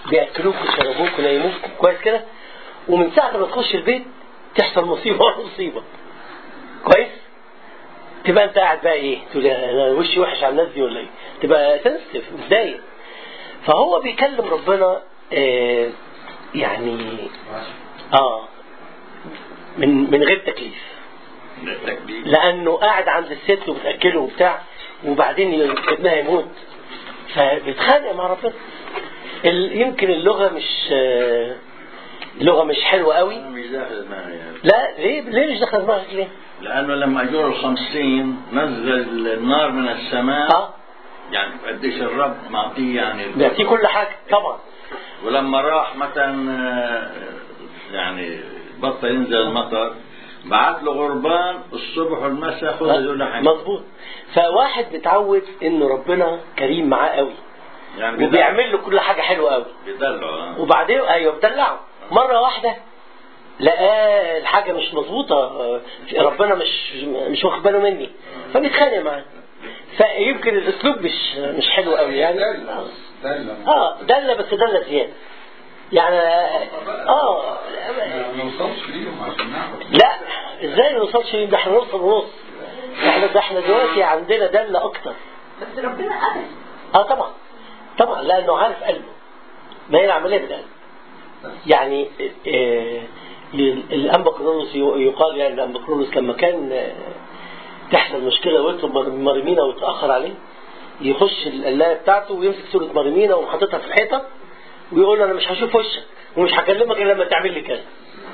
بياكلوك ويشربوك وينيموك كويس كده ومن ساعه ما تخش البيت تحصل مصيبه ورا مصيبه كويس تبقى انت قاعد بقى ايه تقول يا انا وشي وحش على الناس دي ولا ايه تبقى سنسيتيف متضايق فهو بيكلم ربنا آه يعني اه من من غير تكليف لانه قاعد عند الست وبتاكله وبتاع وبعدين ابنها يموت فبيتخانق مع ربنا ال- يمكن اللغه مش آه، اللغه مش حلوه قوي مش داخل دماغي يعني. لا ليه ليه مش داخل دماغك ليه؟ لأنه لما أجور الخمسين نزل النار من السماء اه يعني قديش الرب معطيه يعني بيعطيه كل حاجه طبعا ولما راح مثلا آه، يعني بطل ينزل المطر بعت له غربان الصبح والمساء خذ هذول لحم مظبوط فواحد متعود انه ربنا كريم معاه قوي يعني بيدلع- وبيعمل له كل حاجه حلوه قوي بيدلعه آه. وبعدين ايوه بدلعه مره واحده لقاه الحاجه مش مظبوطه آه، ربنا مش مش واخد باله مني فبيتخانق معاه فيمكن الاسلوب مش مش حلو قوي يعني اه دله بس دله زياده يعني اه ما نوصلش ليهم عشان نعرف لا ازاي ما نوصلش ليه؟ ده احنا نوصل ونص احنا ده احنا دلوقتي عندنا دله اكتر بس ربنا قبل اه طبعا طبعا لانه عارف قلبه ما هي العمليه بالقلب يعني آه الانبا كرونوس يقال يعني الانبا كرونوس لما كان آه، تحصل مشكله ويطلب مريمينا ويتاخر عليه يخش القلايه بتاعته ويمسك صوره مريمينا وحاططها في الحيطه ويقول له انا مش هشوف وشك ومش هكلمك الا لما تعمل لي كذا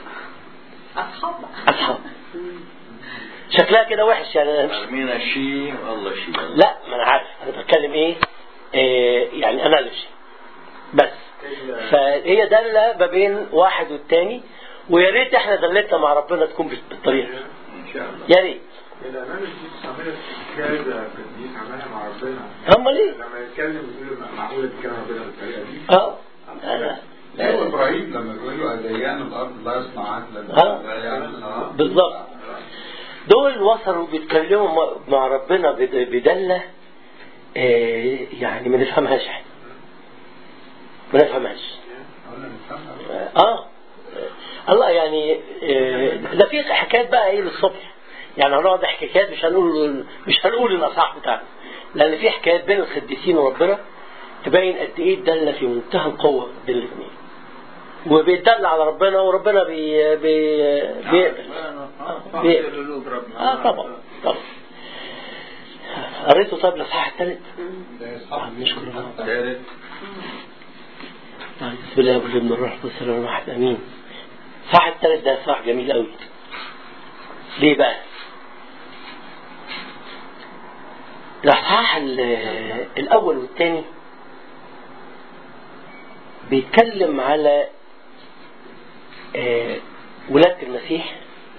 اصحاب اصحاب شكلها كده وحش يعني أنا مش مرمينا شيء والله شيء لا ما انا عارف انا بتكلم ايه آه يعني انالوجي بس فهي داله ما بين واحد والتاني ويا ريت احنا دلتنا مع ربنا تكون بالطريقه دي. إن شاء الله يا ريت الأمانة دي بتعملها كذا قديس عملها مع ربنا هم ليه؟ لما يتكلم يقول له معقولة تتكلم ربنا بالطريقة دي اه لا لا هو ابراهيم لما بيقول له اديان الارض لا يصنع عدلا آه. لا يعمل بالظبط دول وصلوا بيتكلموا مع- مع ربنا بد- بدله آه يعني ما نفهمهاش احنا ما نفهمهاش قلنا نفهمها اه الله يعني آه، ده في حكايات بقى ايه للصبح يعني هنقعد نحكي حكايات مش هنقول مش هنقول الاصح بتاعنا لان في حكايات بين القديسين وربنا تبين قد ايه الدله في منتهى القوه بين الاثنين وبيتدل على ربنا وربنا بي بي بيقبل آه، بيقبل. اه طبعا طبعا قريته طيب الاصحاح الثالث ده اصحاب نشكر الله. ثالث طيب، بسم الله والابن الروح القدس السلام الواحد امين صح الثالث ده صح جميل قوي ليه بقى الاصحاح ال- الاول والثاني بيتكلم على آه، ولادة المسيح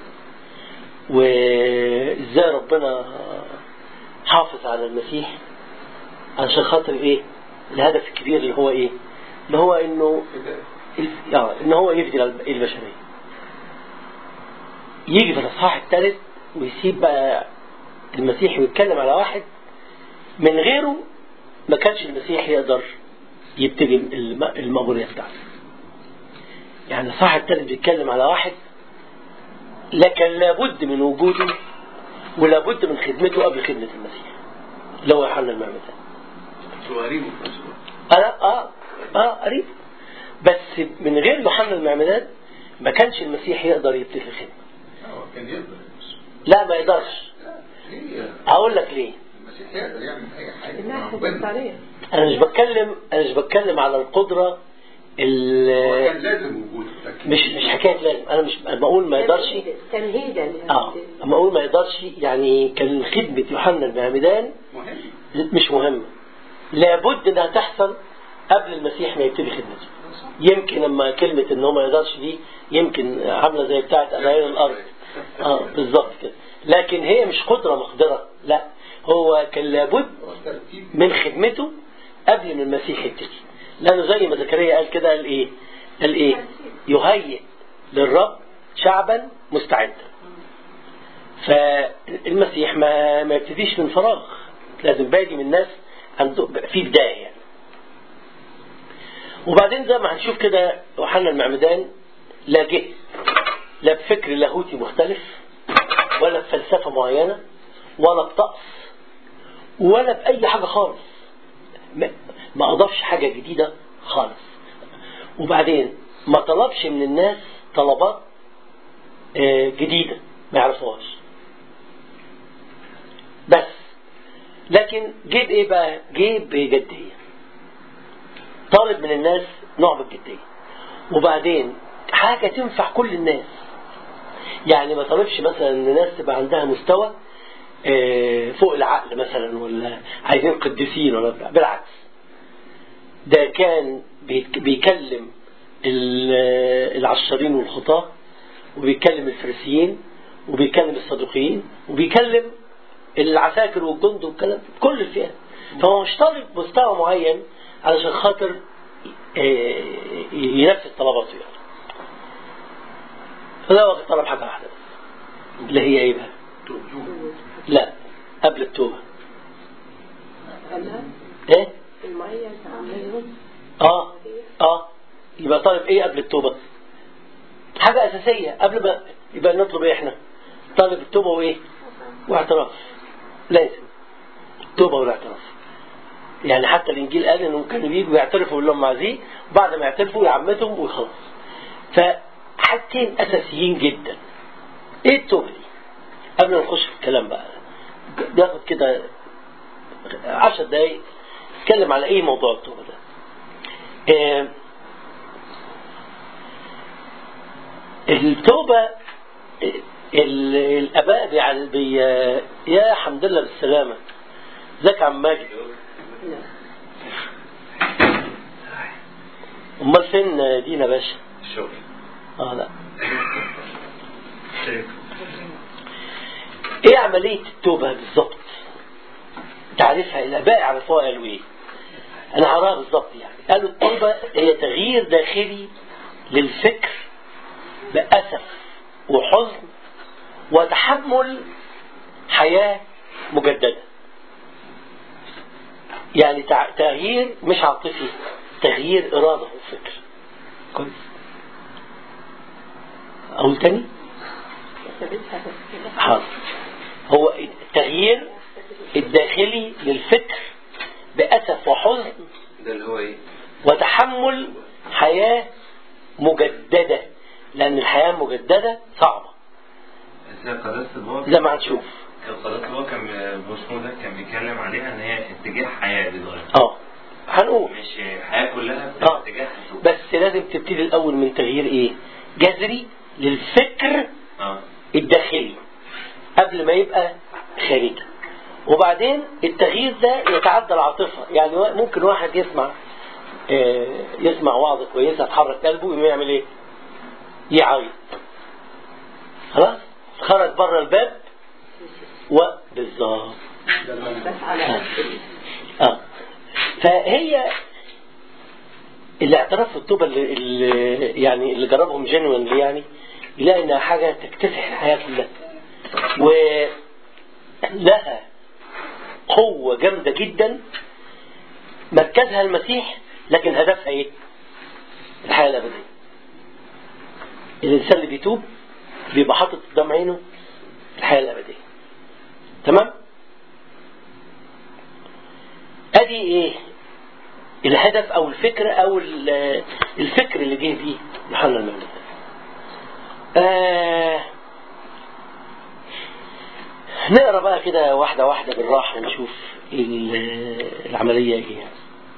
وازاي ربنا حافظ على المسيح علشان خاطر ايه الهدف الكبير اللي هو ايه اللي هو انه اه ان هو يفدي البشريه يجي في الاصحاح الثالث ويسيب بقى المسيح ويتكلم على واحد من غيره ما كانش المسيح يقدر يبتدي الم- المأمورية بتاعته يعني الاصحاح الثالث بيتكلم على واحد لكن لابد من وجوده ولابد من خدمته قبل خدمة المسيح اللي هو يوحنا المعمدان قريب انا اه اه قريب بس من غير يوحنا المعمدان ما كانش المسيح يقدر يبتدي الخدمه هو كان يقدر لا ما يقدرش ليه؟ هقول لك ليه المسيح يقدر يعمل اي حاجه انها ربنا. حدث عليها انا مش بتكلم انا مش بتكلم على القدره هو كان ال- لازم وجوده لكن مش مش حكايه لازم انا مش أنا بقول ما يقدرش تمهيدا اه اما اقول ما يقدرش يعني كان خدمه يوحنا المعمدان مهم مش مهمه لابد انها تحصل قبل المسيح ما يبتدي خدمته يمكن لما كلمة ان هو ما يقدرش دي يمكن عاملة زي بتاعة قلايل الأرض اه بالظبط كده لكن هي مش قدرة مقدرة لا هو كان لابد هو ترتيب من خدمته قبل ما المسيح يبتدي لأنه زي ما زكريا قال كده قال إيه قال إيه يهيئ للرب شعبا مستعدا فالمسيح ما ما يبتديش من فراغ لازم بادي من الناس عنده في بداية يعني وبعدين زي ما هنشوف كده يوحنا المعمدان لا جه لا بفكر لاهوتي مختلف ولا بفلسفة معينة ولا بطقس ولا بأي حاجة خالص ما- ما أضافش حاجة جديدة خالص وبعدين ما طلبش من الناس طلبات آه، جديدة ما يعرفوهاش بس لكن جيب ايه بقى جيب بجدية طالب من الناس نوع من الجدية وبعدين حاجة تنفع كل الناس يعني ما طالبش مثلا ان الناس تبقى عندها مستوى آه، فوق العقل مثلا ولا عايزين قديسين ولا بتاع. بالعكس ده كان بيت- بيكلم ال- العشارين والخطاة وبيكلم الفريسيين وبيكلم الصدوقيين وبيكلم العساكر والجند والكلام كل الفئات فهو مش طالب مستوى معين علشان خاطر آه، ينفذ طلباته يعني فده وقت طلب حاجة واحدة بس اللي هي ايه بقى؟ لا قبل التوبة قالها ايه؟ المية اللي عاملاهم اه اه يبقى طالب ايه قبل التوبة حاجة أساسية قبل ما يبقى نطلب ايه احنا طالب التوبة وايه واعتراف لازم التوبة والاعتراف يعني حتى الإنجيل قال إنهم كانوا بيجوا يعترفوا باللي هم عايزين وبعد ما يعترفوا يعمتهم ويخلص فحاجتين أساسيين جدا ايه التوبة دي قبل ما نخش في الكلام بقى ناخد كده عشر دقايق نتكلم على ايه موضوع التوبة ده آه، التوبة آه، ال- الآباء بيع- بي يا الحمد لله بالسلامة ازيك يا عم ماجد امال فين دينا باشا الشغل اه لا ايه عملية التوبة بالظبط تعرفها الآباء عرفوها قالوا ايه انا هقراها بالظبط يعني قالوا التوبة هي تغيير داخلي للفكر بأسف وحزن وتحمل حياة مجددة يعني تع- تغيير مش عاطفي تغيير إرادة وفكر كويس أقول تاني ثابتها بس كده حاضر هو التغيير الداخلي للفكر بأسف وحزن ده اللي هو ايه؟ وتحمل حياة مجددة لأن الحياة المجددة صعبة زي قداسة البابا زي ما هنشوف كان قداسة البابا كان بوسمو ده كان بيتكلم عليها ان هي اتجاه حياة بيتغير اه هنقول مش الحياة كلها اه بتبقى اتجاه حسوب بس لازم تبتدي الأول من تغيير إيه جذري للفكر اه الداخلي قبل ما يبقى خارجي وبعدين التغيير ده يتعدى العاطفة يعني وا- ممكن واحد يسمع آه، يسمع وعظة كويسة تحرك قلبه يقوم يعمل ايه يعيط خلاص خرج بره الباب وبالظبط بس على قد اه فهي الاعتراف في التوبة اللي, اللي يعني اللي جربهم جنوين يعني يلاقي انها حاجة تكتسح الحياة كلها ولها قوة جامدة جدا مركزها المسيح لكن هدفها ايه؟ الحياة الأبدية الإنسان اللي بيتوب بيبقى حاطط قدام عينه الحياة الأبدية تمام؟ ادي ايه الهدف او الفكرة او ال- الفكر اللي جه بيه يوحنا المعمدان آه نقرا بقى كده واحدة واحدة بالراحة ونشوف ال- العملية ايه يعني.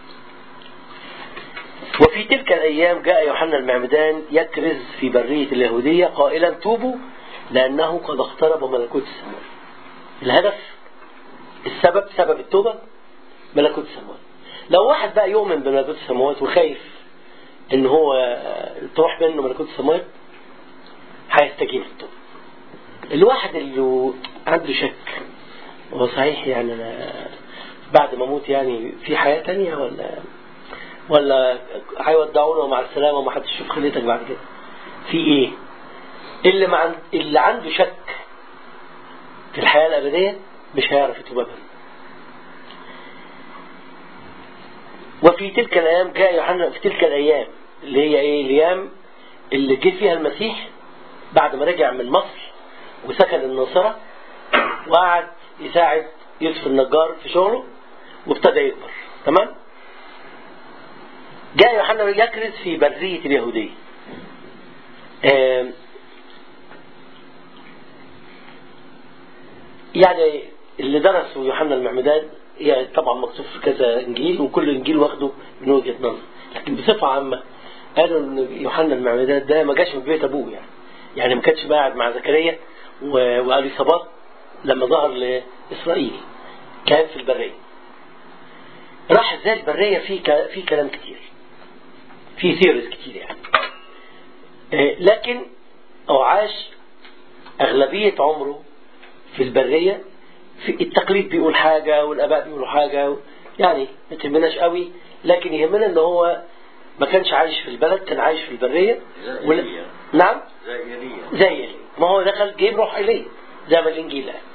وفي تلك الأيام جاء يوحنا المعمدان يكرز في برية اليهودية قائلا توبوا لأنه قد اقترب ملكوت السماء الهدف السبب سبب التوبة ملكوت السماوات لو واحد بقى يؤمن بملكوت السماوات وخايف ان هو تروح منه ملكوت السماوات هيستجيب للتوبة الواحد اللي عنده شك هو صحيح يعني انا بعد ما اموت يعني في حياة تانية ولا ولا هيودعونا ومع السلامة وما حدش يشوف خليتك بعد كده في ايه اللي مع اللي عنده شك في الحياة الأبدية مش هيعرف يتوب أبدا وفي تلك الأيام جاء يوحنا في تلك الأيام اللي هي إيه الأيام اللي جه فيها المسيح بعد ما رجع من مصر وسكن الناصرة وقعد يساعد يوسف النجار في شغله وابتدى يكبر تمام جاء يوحنا يكرز في برية اليهودية آم، يعني اللي درسوا يوحنا المعمدان يعني طبعا مكتوب في كذا انجيل وكل انجيل واخده من وجهه نظر لكن بصفه عامه قالوا ان يوحنا المعمدان ده ما جاش من بيت ابوه يعني يعني ما كانش قاعد مع زكريا و- واليصابات لما ظهر لاسرائيل كان في البريه راح ازاي البريه في ك- في كلام كتير في ثيوريز كتير يعني آه، لكن هو عاش أغلبية عمره في البرية في التقليد بيقول حاجة والآباء بيقولوا حاجة يعني ما تهمناش قوي لكن يهمنا ان هو ما كانش عايش في البلد كان عايش في البرية زي ولا- إيليا. نعم زي ايليا زي إيليا. ما هو دخل جيب روح إليه زي ما الإنجيل قال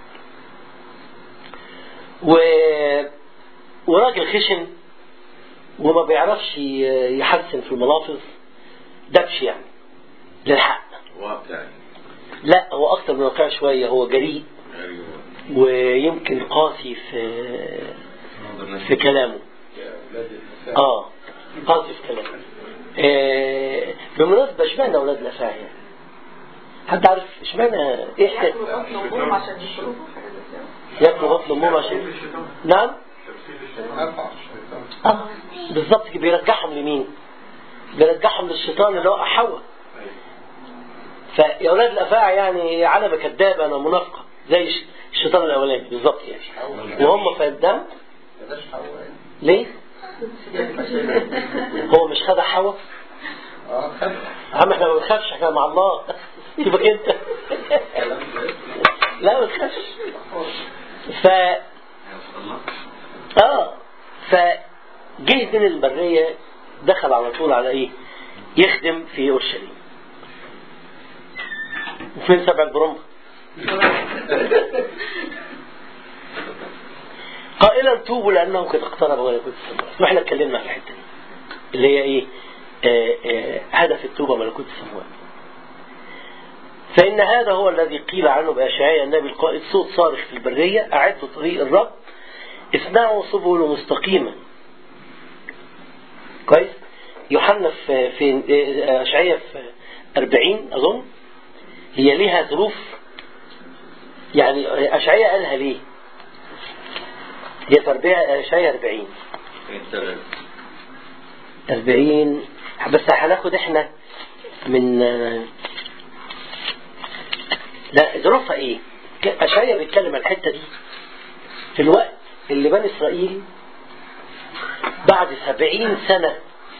و... وراجل خشن وما بيعرفش ي- يحسن في الملافظ دبش يعني للحق واقعي لا هو أكتر من واقع شوية هو جريء ايوه ويمكن قاسي في نقدر في كلامه يا أولاد النساء اه قاسي في كلامه آه بالمناسبة اشمعنى أولاد الأفاعي يعني؟ حد عارف اشمعنى ايه حكاية ياكلوا بطن امهم عشان يشربوا حاجه زي كده ياكلوا بطن أمهم عشان نعم أفعى الشيطان اه بالظبط كده بيرجعهم لمين؟ بيرجعهم للشيطان اللي هو حواء فيا اولاد الافاعي يعني علبه كدابه انا منافقه زي الش- الشيطان الاولاني بالظبط يعني وهم في الدم بلاش حواء ليه؟ هو مش خدع حواء؟ اه خد عم احنا ما بنخافش احنا مع الله سيبك انت لا ما تخافش ف اه فجه من البرية دخل على طول على ايه يخدم في اورشليم وفين سبع البرمبة قائلا توبوا لانه قد اقترب ملكوت السماوات واحنا اتكلمنا على الحته دي اللي هي ايه آه آه هدف التوبه ملكوت السماوات فإن هذا هو الذي قيل عنه بأشعياء النبي القائد صوت صارخ في البرية أعدوا طريق الرب اصنعوا سبل مستقيما كويس يوحنا في في آه، أشعياء في 40 أظن هي ليها ظروف يعني أشعياء قالها ليه؟ هي في أربعة- أشعياء 40 انت 40 بس هناخد احنا من لا ظروفها ايه؟ ك- اشعيا بيتكلم عن الحته دي في الوقت اللي بني اسرائيل بعد سبعين سنة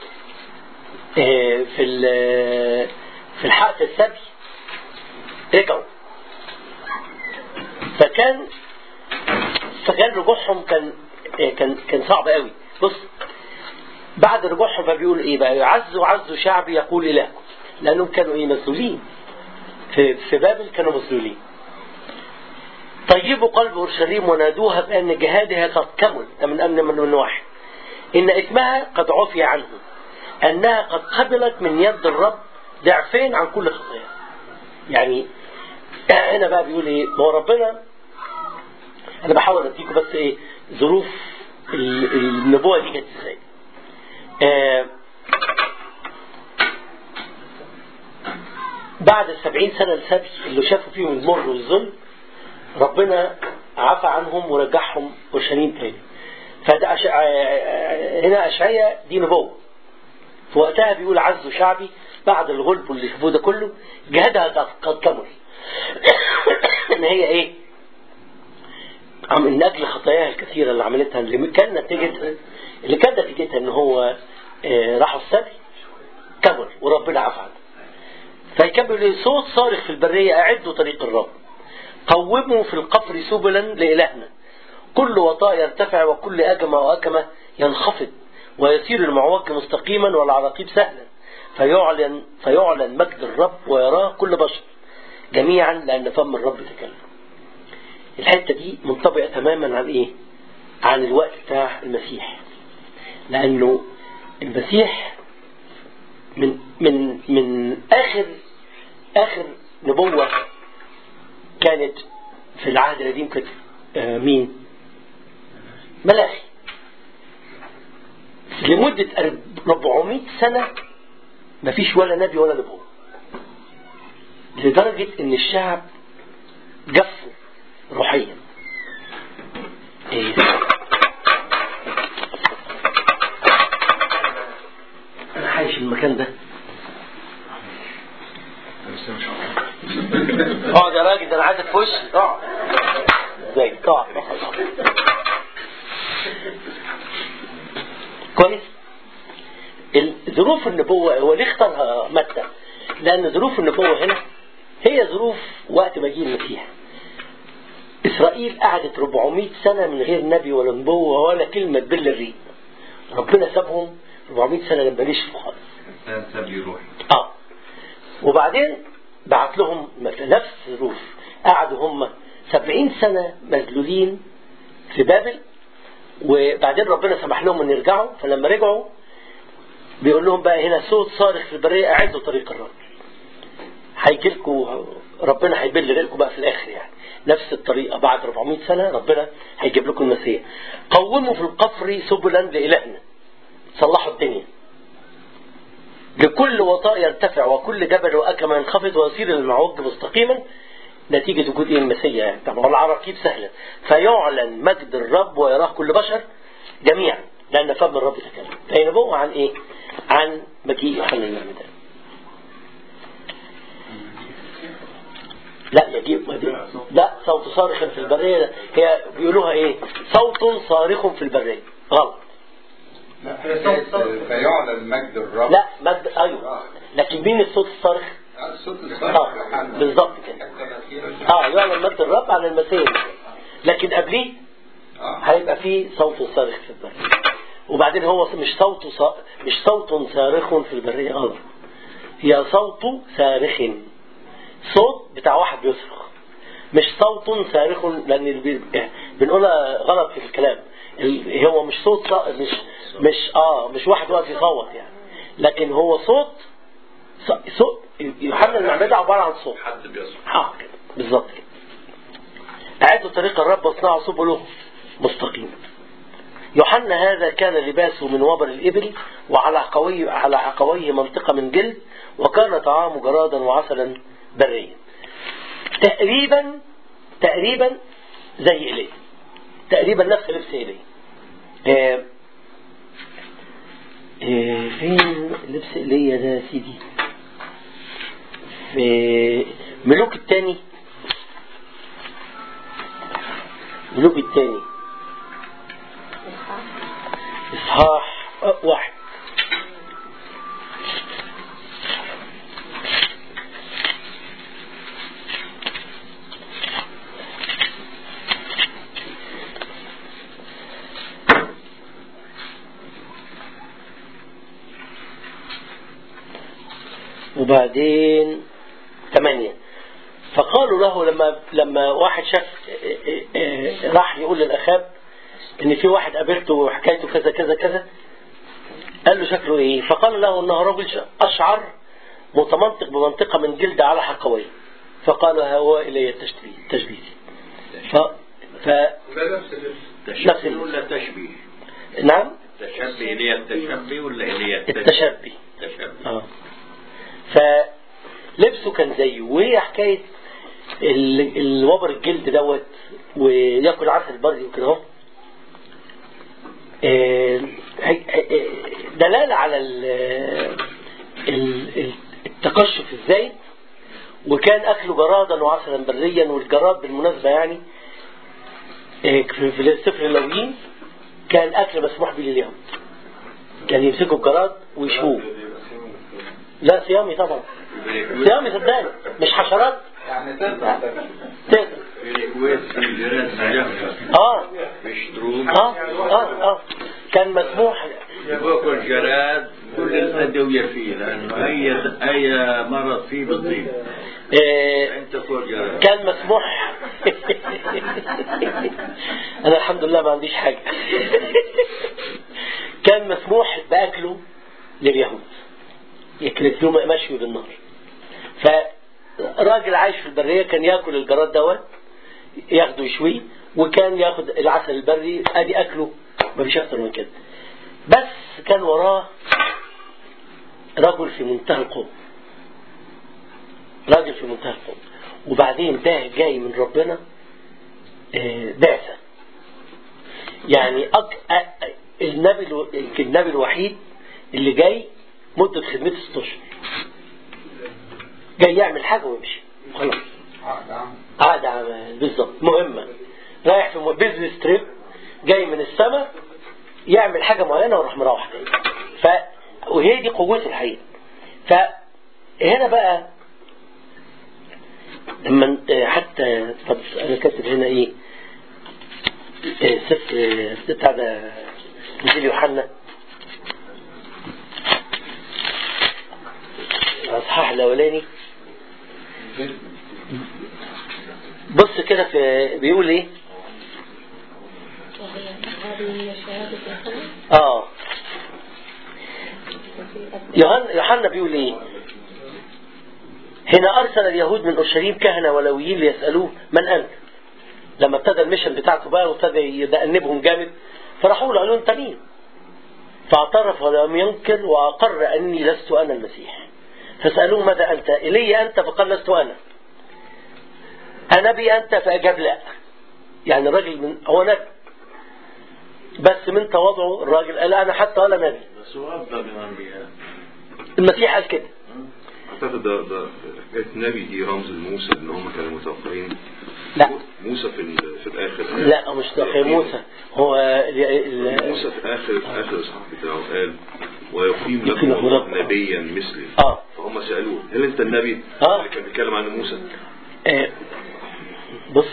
آه، في ال- في الحق السبي رجعوا فكان فكان رجوعهم كان آه، كان كان صعب قوي بص بعد رجوعهم فبيقول ايه بقى يعزوا عزوا شعبي يقول الهكم لانهم كانوا ايه مسؤولين في في بابل كانوا مسؤولين طيبوا قلب اورشليم ونادوها بان جهادها قد كمل ده من امن من, من واحد ان اثمها قد عفي عنه انها قد قبلت من يد الرب ضعفين عن كل خطيه يعني هنا بقى بيقول ايه ما هو ربنا انا بحاول اديكم بس ايه ظروف ال- النبوه دي كانت ازاي آه، بعد السبعين سنة السبي اللي شافوا فيهم المر والذل ربنا عفى عنهم ورجعهم اورشليم تاني فده أش... آه، هنا اشعياء دي نبوة في وقتها بيقول عزوا شعبي بعد الغلب واللي شافوه ده كله جهادها قد- قد كمل ان هي ايه عم- من اجل خطاياها الكثيره اللي عملتها اللي كان نتيجتها اللي كان نتيجتها ان هو آه، راحوا السبي كمل وربنا عفى عنه فيكمل لي صوت صارخ في البريه اعدوا طريق الرب قوموا في القفر سبلا لالهنا كل وطاء يرتفع وكل اجمه واكمه ينخفض ويسير المعوج مستقيما والعراقيب سهلا فيعلن فيعلن مجد الرب ويراه كل بشر جميعا لان فم الرب تكلم الحته دي منطبقه تماما عن ايه؟ عن الوقت بتاع المسيح لأنه المسيح من من من آخر آخر نبوة كانت في العهد القديم كانت آه، مين؟ ملاخي لمدة 400 سنة ما فيش ولا نبي ولا نبوة لدرجة ان الشعب جفوا روحيا ايه انا عايش المكان ده اقعد يا راجل ده انا عايزك في وشي اقعد ازاي اقعد كويس ال- ظروف النبوة هو ليه اختارها متى لأن ظروف النبوة هنا هي ظروف وقت مجيء المسيح إسرائيل قعدت 400 سنة من غير نبي ولا نبوة ولا كلمة تبل الريق ربنا سابهم 400 سنة لما نشفوا خالص ده سبي روحي اه وبعدين بعت لهم في نفس الظروف قعدوا هم 70 سنة مذلولين في بابل وبعدين ربنا سمح لهم ان يرجعوا فلما رجعوا بيقول لهم بقى هنا صوت صارخ في البرية اعدوا طريق الرب هيجي لكم ربنا هيبل غيركم بقى في الاخر يعني نفس الطريقة بعد 400 سنة ربنا هيجيب لكم المسيح قوموا في القفر سبلا لإلهنا صلحوا الدنيا لكل وطاء يرتفع وكل جبل وأكمة ينخفض ويصير المعوج مستقيما نتيجة وجود إيه المسيح يعني طبعا العراقيب سهلة فيعلن مجد الرب ويراه كل بشر جميعا لأن فم الرب تكلم فهي نبوة عن إيه؟ عن مجيء يوحنا المعمدان لا يجيب مجيء لا صوت صارخ في البرية هي بيقولوها إيه؟ صوت صارخ في البرية غلط فيعلن مجد الرب لا مجد أيوه لكن مين الصوت الصارخ؟ الصوت اه الصالح بالظبط كده اه يعلن مجد الرب عن المسيح لكن قبليه هيبقى فيه صوت صارخ في البرية وبعدين هو مش صوت صا... مش صوت صارخ في البرية غلط هي صوت صارخ صوت بتاع واحد بيصرخ مش صوت صارخ لان اللي بي- بنقولها غلط في الكلام ال- هو مش صوت صا- مش مش اه مش واحد واقف يصوت يعني لكن هو صوت ص- صوت يوحنا المعمدة عبارة عن صوت حد بيصحى اه كده بالظبط كده أعدوا طريق الرب واصنعوا سبله مستقيم يوحنا هذا كان لباسه من وبر الإبل وعلى عقويه على عقويه منطقة من جلد وكان طعامه جرادا وعسلا بريا تقريبا تقريبا زي إليه تقريبا نفس لبس إليه آه آه فين لبس إيليا ده يا سيدي في ملوك الثاني ملوك الثاني إصحاح واحد وبعدين ثمانية فقالوا له لما لما واحد شاف راح يقول للأخاب ان في واحد قابلته وحكايته كذا كذا كذا قال له شكله ايه فقال له انه رجل اشعر متمنطق بمنطقة من جلد على حقويه فقال هو الي التشبيه تشبيه ف ف تشبيه ولا تشبيه؟ نعم تشبيه اللي هي التشبيه ولا اللي هي التشبي التشبيه اه فلبسه كان زيه وهي حكاية ال- الوبر الجلد دوت وياكل عسل بري وكده اهو آه، هي- هي- دلالة على ال- ال- ال- التقشف الزايد وكان أكله جرادا وعسلا بريا والجراد بالمناسبة يعني آه، في في سفر اللويين كان أكل مسموح به لليهود كان يمسكوا الجراد ويشووه لا صيامي طبعا صيامي صدقني مش حشرات يعني تقدر تقدر في الكويت في جيران سجاهرة اه بيشتروه اه اه اه كان مسموح باكل جراد كل الأدوية فيه لأنه أي أي مرض فيه بتضيف آه أنت كل جراد كان مسموح انا الحمد لله ما عنديش حاجة كان مسموح بأكله لليهود يكلت له مشوي بالنار فراجل عايش في البرية كان ياكل الجراد دوت ياخده يشويه وكان ياخد العسل البري ادي اكله مفيش اكتر من كده بس كان وراه رجل في منتهى القوة راجل في منتهى القوة وبعدين ده جاي من ربنا آه، بعثة يعني أك... أ- النبي الو... يمكن النبي الوحيد اللي جاي مدة خدمته ست اشهر جاي يعمل حاجة ويمشي خلاص عقد عام قاعد عمل بالظبط مهمة رايح في بيزنس تريب جاي من السماء يعمل حاجة معينة ويروح مروح تاني ف وهي دي قوته الحقيقة فهنا بقى لما آه، حتى طب انا كاتب هنا ايه آه، سفر آه، بتاع ده انجيل يوحنا الاصحاح الاولاني بص كده في بيقول ايه هذه شهادة يوحنا اه يوحنا يوحنا بيقول ايه هنا ارسل اليهود من اورشليم كهنه ولويين ليسالوه من انت لما ابتدى الميشن بتاعته بقى وابتدى يدأنبهم جامد فراحوا له قالوا انت مين فاعترف ولم ينكر واقر اني لست انا المسيح فسالوه ماذا انت الي انت فقال لست انا انبي انت فاجاب لا يعني الراجل من هو نبي بس من تواضعه الراجل قال انا حتى ولا نبي بس هو افضل من الانبياء المسيح قال كده اعتقد ده ده حكايه نبي دي رمز لموسى ان هم كانوا متوقعين لا موسى في ال- في الاخر لا مش ده موسى هو ال- ال- موسى في اخر في اخر الاصحاح بتاعه قال ويقيم يقيم لكم لكم الله رب. نبيا مثلي اه فهم سالوه هل انت النبي آه. اللي كان بيتكلم عن موسى آه، بص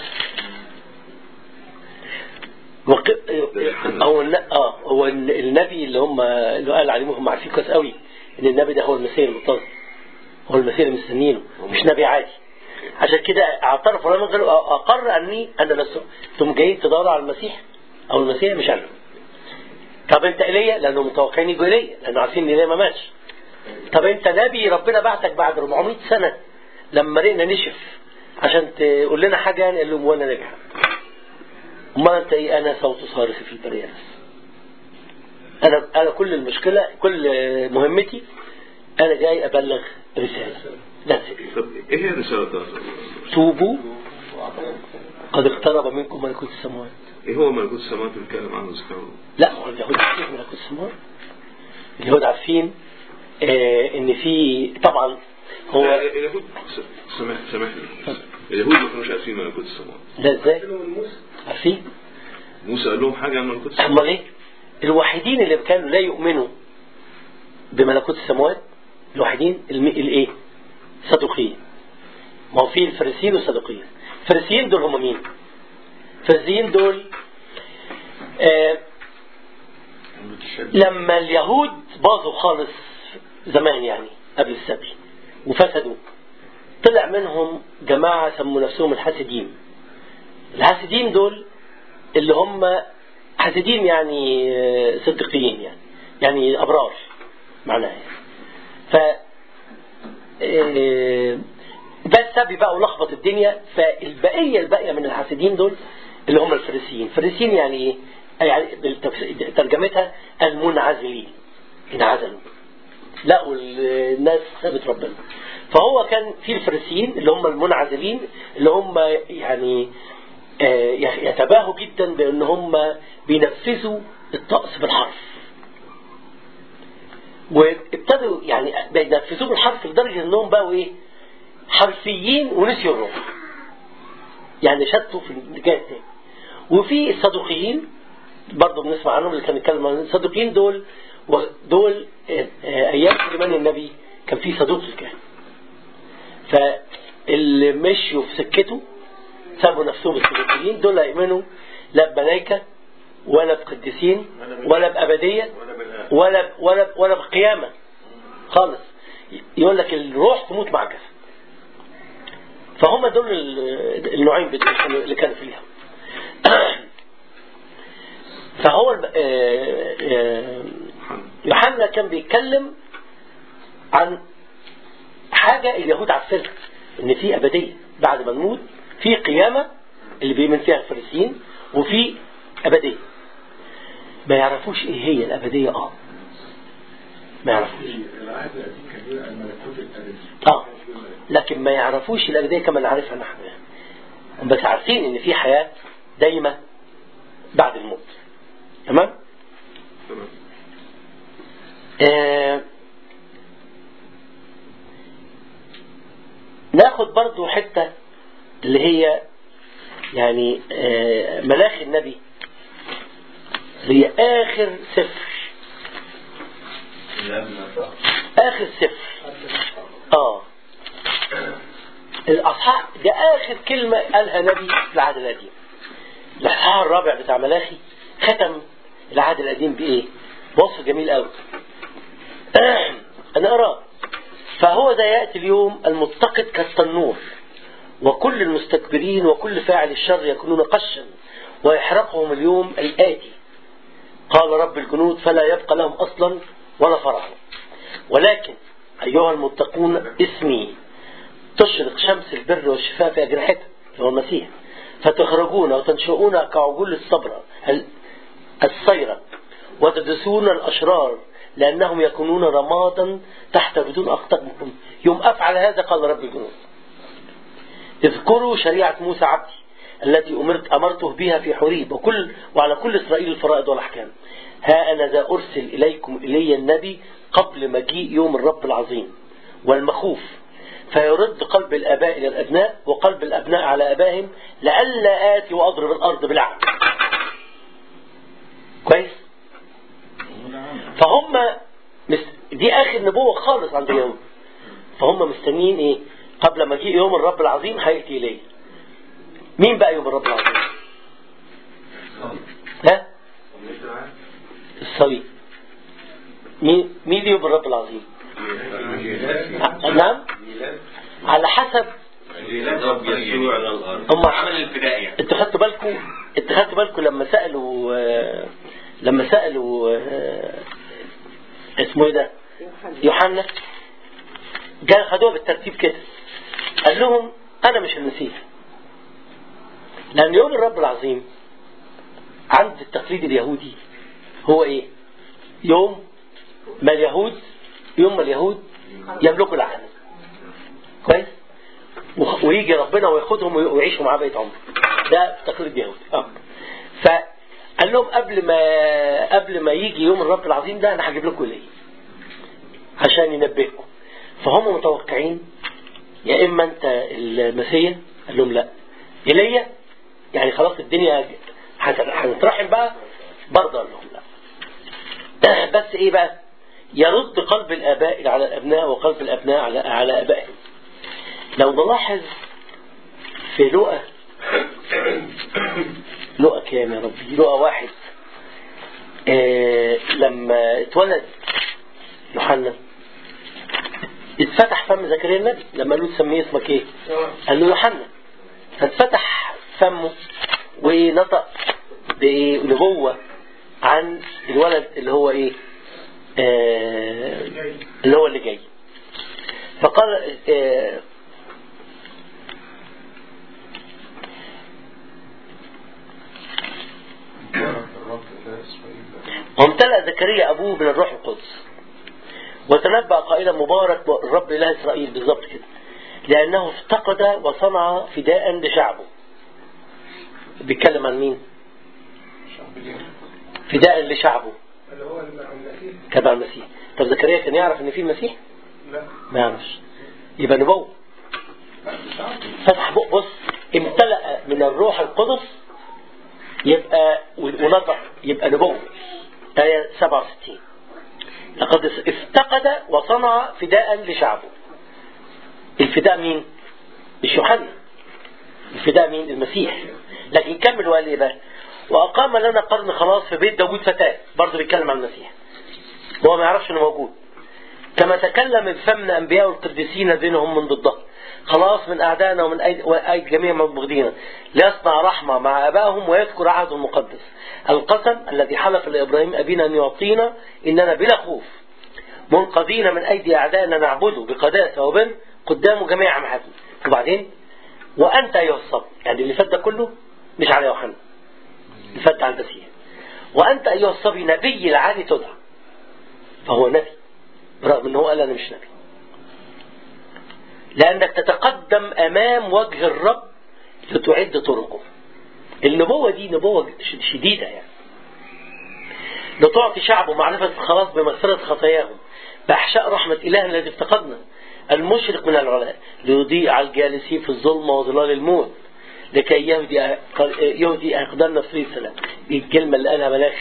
وق... هو الن... اه هو ال- النبي اللي هم اللي قال عليهم هم عارفين كويس قوي ان النبي ده هو المسيح المنتظر هو المسيح اللي مستنينه مش نبي عادي عشان كده اعترف ولم ينكر اقر اني انا لست انتم جايين تدوروا على المسيح او المسيح مش انا طب انت ايليا لانه متوقعين يجوا ايليا لانه عارفين ان ايليا ما ماتش طب انت نبي ربنا بعتك بعد 400 سنه لما رينا نشف عشان تقول لنا حاجه يعني قال لهم وانا نجح امال انت ايه انا صوت صارخ في البريه بس انا انا كل المشكله كل مهمتي انا جاي ابلغ رساله That's it. طب ايه هي الرساله بتاعته؟ توبوا قد اقترب منكم ملكوت السماوات ايه هو ملكوت السماوات اللي بيتكلم عنه ذكره؟ لا هو اليهود عارفين ملكوت السماوات اليهود عارفين آه ان في طبعا لا، هو اليهود س- سامح سامحني اليهود ما كانوش عارفين ملكوت السماوات ده ازاي عارفين موسى قال لهم حاجه عن ملكوت السماوات امال ايه الوحيدين اللي كانوا لا يؤمنوا بملكوت السماوات الوحيدين الم- الايه صدوقيين ما هو في الفريسيين والصدوقيين الفريسيين دول هم مين الفريسيين دول آه لما اليهود باظوا خالص زمان يعني قبل السبي وفسدوا طلع منهم جماعة سموا نفسهم الحاسدين الحاسدين دول اللي هم حاسدين يعني آه، صديقيين يعني يعني أبرار معناها يعني. ف آه، ده السبي بقى ولخبط الدنيا فالبقية الباقية من الحاسدين دول اللي هم الفريسيين الفريسيين يعني ايه يعني بالتفس- ترجمتها المنعزلين انعزلوا لقوا الناس سابت ربنا فهو كان في الفريسيين اللي هم المنعزلين اللي هم يعني آه، يتباهوا جدا بان هم بينفذوا الطقس بالحرف وابتدوا يعني بينفذوه بالحرف لدرجه انهم بقوا ايه حرفيين ونسيوا الروح يعني شتوا في الجهه الثانيه وفي الصدوقيين برضه بنسمع عنهم اللي كان بيتكلم عن الصدوقيين دول دول آه، آه، ايام سليمان النبي كان في صدوق الكهنه فاللي مشوا في سكته سابوا نفسهم الصدوقيين دول لا يؤمنوا لا بملائكه ولا بقديسين ولا بأبدية ولا ب- ولا ب- ولا بقيامة خالص يقول لك الروح تموت مع الجسد فهم دول ال- النوعين بتوع اللي كانوا فيها فهو الب- آه، آه، يوحنا كان بيتكلم عن حاجة اليهود عارفينها ان في ابدية بعد ما نموت في قيامة اللي بيؤمن فيها الفريسيين وفي ابدية ما يعرفوش ايه هي الابدية اه ما يعرفوش العهد القديم كان بيقول الملكوت الأبدي اه لكن ما يعرفوش الابدية كما نعرفها نحن هم بس عارفين ان في حياة دايمة بعد الموت تمام تمام آه ناخد برضو حتة اللي هي يعني آه ملاخي النبي هي آخر سفر آخر سفر آه الأصحاح ده آخر كلمة قالها نبي في العهد القديم الأصحاح الرابع بتاع ملاخي ختم العهد القديم بإيه؟ وصف جميل قوي أنا أراه فهو ذا يأتي اليوم المتقد كالتنور وكل المستكبرين وكل فاعل الشر يكونون قشا ويحرقهم اليوم الآتي قال رب الجنود فلا يبقى لهم أصلا ولا فرع ولكن أيها المتقون اسمي تشرق شمس البر والشفاء في أجنحتها اللي هو المسيح فتخرجون وتنشؤون كعجول الصبرة ال- الصيرة وتدسون الأشرار لأنهم يكونون رمادا تحت بدون أقدامكم يوم أفعل هذا قال رب الجنود اذكروا شريعة موسى عبدي التي أمرت أمرته بها في حريب وكل وعلى كل إسرائيل الفرائض والأحكام ها أنا ذا أرسل إليكم إلي النبي قبل مجيء يوم الرب العظيم والمخوف فيرد قلب الآباء إلى الأبناء وقلب الأبناء على آبائهم لئلا آتي وأضرب الأرض بالعقل كويس فهم مس... دي آخر نبوة خالص عند اليهود فهم مستنيين إيه قبل مجيء يوم الرب العظيم هيأتي إليه مين بقى يوم الرب العظيم ها الصليب مين مين يوم الرب العظيم ع- نعم على حسب ميلاد رب يسوع على الأرض هم عمل الفداء يعني انتوا خدتوا بالكم انتوا خدتوا بالكم لما سألوا آه، لما سألوا آه، اسمه ايه ده يوحنا جاء خدوها بالترتيب كده قال لهم انا مش المسيح لان يوم الرب العظيم عند التقليد اليهودي هو ايه يوم ما اليهود يوم ما اليهود يملكوا العالم كويس وخ- ويجي ربنا وياخدهم وي- ويعيشوا معاه بقية عمر ده تقليد يهودي اه فقال لهم قبل ما قبل ما يجي يوم الرب العظيم ده انا هجيب لكم ليه عشان ينبهكم فهم متوقعين يا اما انت المسيا قال لهم لا ايليا يعني خلاص الدنيا هت- هنترحم بقى برضه قال لهم لا بس ايه بقى يرد قلب الاباء على الابناء وقلب الابناء على على ابائهم لو نلاحظ في لقى لقى كام يا ربي لقى واحد آه لما اتولد يوحنا اتفتح فم زكريا النبي لما قالوا له تسميه اسمك ايه قال له يوحنا فاتفتح فمه ونطق بايه نبوة عن الولد اللي هو ايه آه اللي هو اللي جاي فقال آه الرب لا إسرائيل وامتلأ زكريا أبوه من الروح القدس وتنبأ قائلا مبارك الرب إله إسرائيل بالظبط كده لأنه افتقد وصنع فداء لشعبه بيتكلم عن مين فداء لشعبه اللي هو المسيح تبع المسيح طب زكريا كان يعرف ان في مسيح لا ما يعرفش يبقى نبوة فتح بق بص امتلأ من الروح القدس يبقى ونطق يبقى نبوة آية 67 لقد افتقد وصنع فداء لشعبه الفداء مين؟ مش يوحنا الفداء مين؟ المسيح لكن كمل وقال ايه بقى؟ وأقام لنا قرن خلاص في بيت داوود فتاة برضه بيتكلم عن المسيح هو ما يعرفش انه موجود كما تكلم بفم أنبياء القديسين دينهم من ضده خلاص من أعدائنا ومن أيدي وأيدي جميع مبغضينا ليصنع رحمة مع أبائهم ويذكر عهده المقدس القسم الذي حلف لإبراهيم أبينا أن يعطينا إننا بلا خوف منقذين من أيدي أعدائنا نعبده بقداسة وبر قدام جميع عمحاتنا وبعدين وأنت أيها الصبي يعني اللي فات ده كله مش على يوحنا اللي فات ده على المسيح وأنت أيها الصبي نبي العالي تدعى فهو نبي برغم أنه قال أنا مش نبي لأنك تتقدم أمام وجه الرب لتعد طرقه النبوة دي نبوة شديدة يعني لتعطي شعبه معرفة الخلاص بمغفرة خطاياهم بأحشاء رحمة إله الذي افتقدنا المشرق من العلاء ليضيء على الجالسين في الظلمة وظلال الموت لكي يهدي يهدي أقدامنا في السلام دي الكلمة اللي قالها ملاخي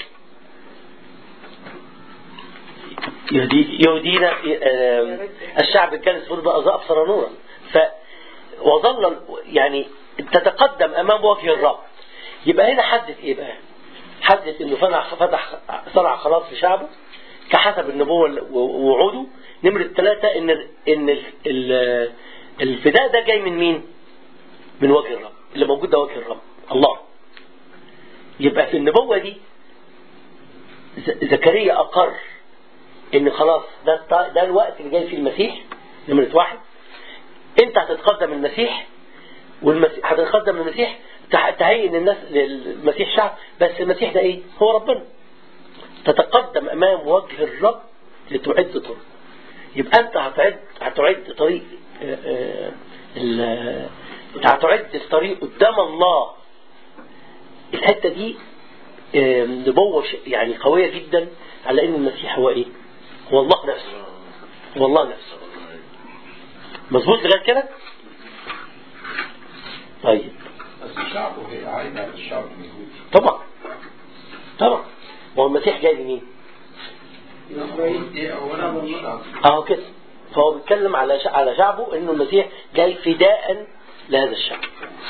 يهدي يهدينا الشعب الجالس في الأرض أبصر نورا ف وظل يعني تتقدم أمام وجه الرب يبقى هنا حدث إيه بقى؟ حدث إنه فتح فتح صنع خلاص في شعبه كحسب النبوة ووعوده نمرة ثلاثة إن إن الفداء ده جاي من مين؟ من وجه الرب اللي موجود ده وجه الرب الله يبقى في النبوة دي زكريا أقر إن خلاص ده ده الوقت اللي جاي فيه المسيح نمرة واحد أنت هتتقدم المسيح والمسيح هتتقدم المسيح تهيئ الناس للمسيح شعب بس المسيح ده إيه؟ هو ربنا تتقدم أمام وجه الرب لتعد طرق يبقى أنت هتعد هتعد طريق هتعد الطريق قدام الله الحتة دي نبوة يعني قوية جدا على ان المسيح هو ايه هو الله نفسه هو الله نفسه مظبوط لغايه كده طيب بس الشعب هي عايدة على الشعب اليهودي طبعا طبعا ما هو المسيح جاي لمين ايه اولا الشعب اهو كده فهو بيتكلم على ش- على شعبه انه المسيح جاي فداء لهذا الشعب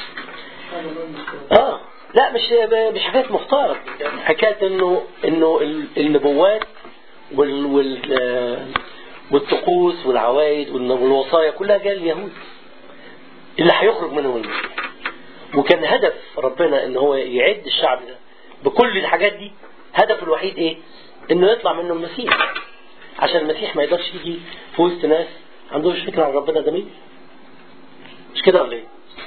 اه لا مش مش حكايه مختار حكايه انه انه ال- النبوات وال وال آه، والطقوس والعوايد والن- والوصايا كلها جايه لليهود اللي هيخرج منهم المسيح وكان هدف ربنا ان هو يعد الشعب ده بكل الحاجات دي هدفه الوحيد ايه انه يطلع منه المسيح عشان المسيح ما يقدرش يجي في وسط ناس ما عندهمش فكره عن ربنا ده مين مش كده ولا ايه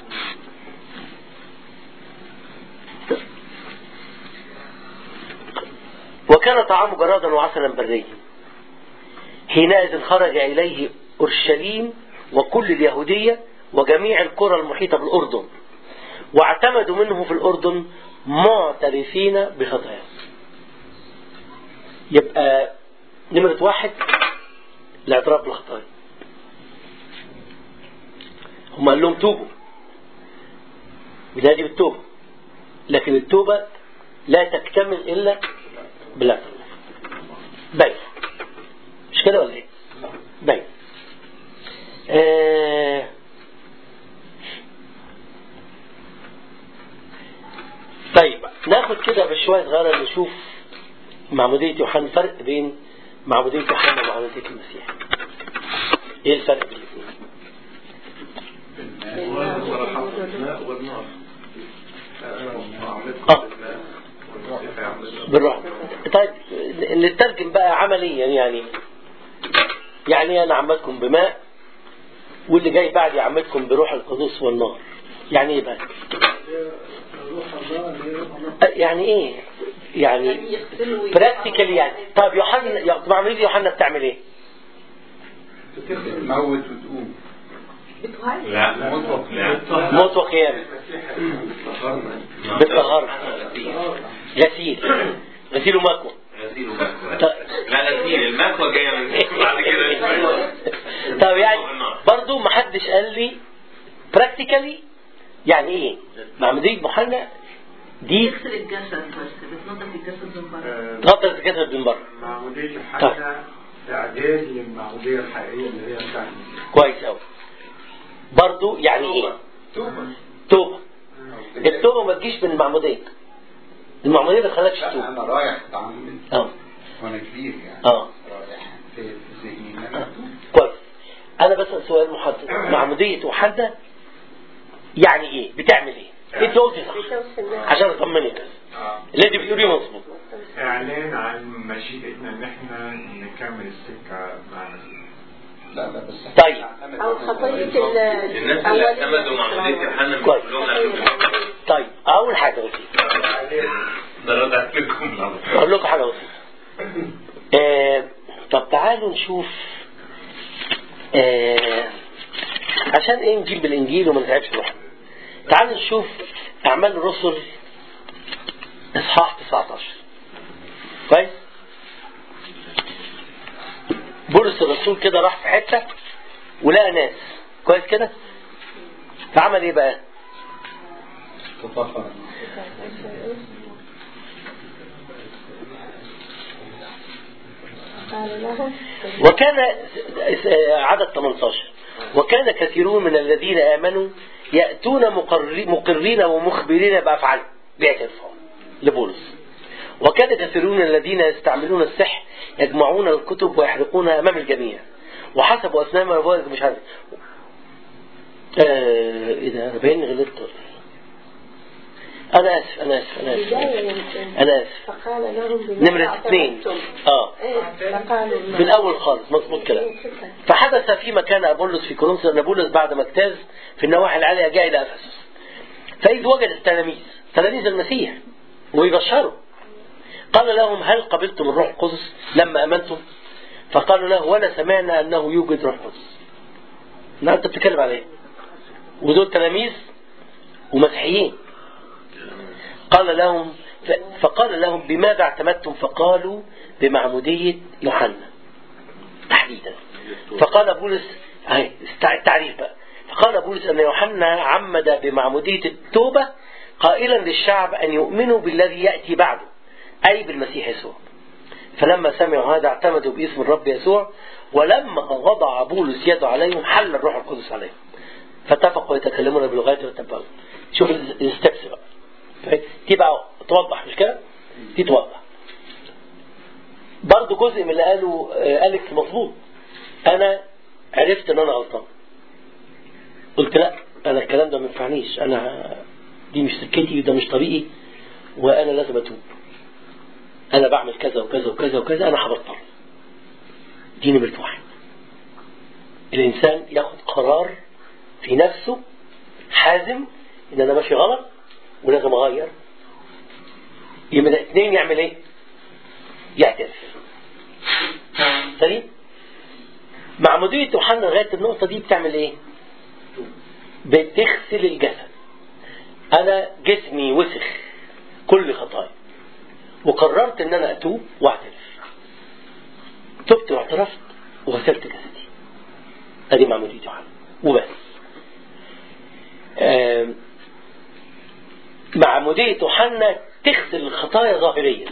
وكان طعامه جرادا وعسلا بريا حينئذ خرج إليه أورشليم وكل اليهودية وجميع القرى المحيطة بالأردن واعتمدوا منه في الأردن معترفين بخطاياهم يبقى نمرة واحد الاعتراف بالخطايا هم قال لهم توبوا بنادي بالتوبة لكن التوبة لا تكتمل إلا بالاعتراف باين مش كده ولا ايه؟ باين آه طيب ناخد كده بشوية صغيرة نشوف معمودية يوحنا الفرق بين معمودية يوحنا ومعمودية المسيح ايه الفرق بين الاثنين؟ والنار اه بالروح طيب نترجم بقى عمليا يعني يعني انا عمدكم بماء واللي جاي بعد يعمدكم بروح القدس والنار يعني ايه بقى يعني ايه يعني براكتيكال يعني طب يوحنا يا- طب عمليه يوحنا بتعمل ايه تموت وتقوم بتهيأ لا لا موت وقيامه بالطهارة غسيل غسيل ومكوى غسيل ومكوى لا غسيل المكوى جايه من بعد كده طب يعني برضو ما حدش قال لي براكتيكالي يعني ايه معمودية محنة دي تغسل الجسد بس بتنظف الجسد من بره تغطي الكتاب من بره معمودية الحاجة إعداد للمعمودية الحقيقية اللي هي بتاعت كويس قوي برضو يعني ايه توبة توبة التوبة ما تجيش من المعمودية المعمودية ما تخليكش لا، انا تتوب رايح اتعمد اه وانا كبير يعني اه رايح في ذهني ان انا اتوب بسأل سؤال محدد معمودية وحدة يعني ايه بتعمل ايه انت قلتي صح عشان اطمنك بس آه. اللي انت بتقوليه مظبوط إعلان عن مشيئتنا إن إحنا نكمل السكة مع المسيح. لا لا بس طيب أو خطية ال- الناس اللي اعتمدوا معمودية يوحنا مش كويس. كلهم اعتمدوا طيب اول حاجة بسيطة ده رد عليكم لو اقول لكم حاجة بسيطة آه طب تعالوا نشوف آه عشان ايه نجيب بالانجيل وما نتعبش روحنا تعالوا نشوف اعمال الرسل اصحاح 19 كويس بولس الرسول كده راح في حته ولقى ناس كويس كده فعمل ايه بقى تطهر قال له وكان عدد 18 وكان كثيرون من الذين آمنوا يأتون مقرri- مقرين ومخبرين بأفعالهم بيعترفوا لبولس وكان كثيرون من الذين يستعملون السحر يجمعون الكتب ويحرقونها أمام الجميع وحسبوا أسنان ربوات مش عارف آه إيه ده أنا باين غلطت أنا آسف أنا آسف أنا آسف بداية يمكن أنا آسف فقال لهم بما نمرة اثنين اعتمدتم. اه إيه، فقالوا في الأول خالص مظبوط كده فحدث في مكان أبولس في كورنثوس أن بولس بعد ما اجتاز في النواحي العالية جاء إلى أفسس فإذ وجد التلاميذ تلاميذ المسيح ويبشروا قال لهم هل قبلتم الروح القدس لما أمنتم فقالوا له ولا سمعنا أنه يوجد روح قدس لا أنت بتتكلم على إيه ودول تلاميذ ومسيحيين قال لهم ف- فقال لهم بماذا اعتمدتم فقالوا بمعمودية يوحنا تحديدا فقال بولس اهي استع- التعريف بقى فقال بولس أن يوحنا عمد بمعمودية التوبة قائلا للشعب أن يؤمنوا بالذي يأتي بعده أي بالمسيح يسوع فلما سمعوا هذا اعتمدوا باسم الرب يسوع ولما وضع بولس يده عليهم حل الروح القدس عليهم فاتفقوا يتكلمون بلغات وتبعوا شوف ال- الستبس بقى فاهم؟ دي بقى توضح مش كده؟ دي توضح برضه جزء من اللي قاله آه، أليكس مظبوط أنا عرفت إن أنا غلطان قلت لا أنا الكلام ده ما ينفعنيش أنا دي مش سكتي وده مش طريقي وأنا لازم أتوب أنا بعمل كذا وكذا وكذا وكذا أنا هبطل دي نمرة واحد الإنسان ياخد قرار في نفسه حازم إن أنا ماشي غلط ولازم أغير يبقى اثنين يعمل إيه؟ يعترف سليم معمودية يوحنا لغاية النقطة دي بتعمل ايه بتغسل الجسد انا جسمي وسخ كل خطايا وقررت ان انا اتوب واعترف تبت واعترفت وغسلت جسدي ادي معمودية يوحنا وبس آم، معمودية يوحنا تغسل الخطايا ظاهريا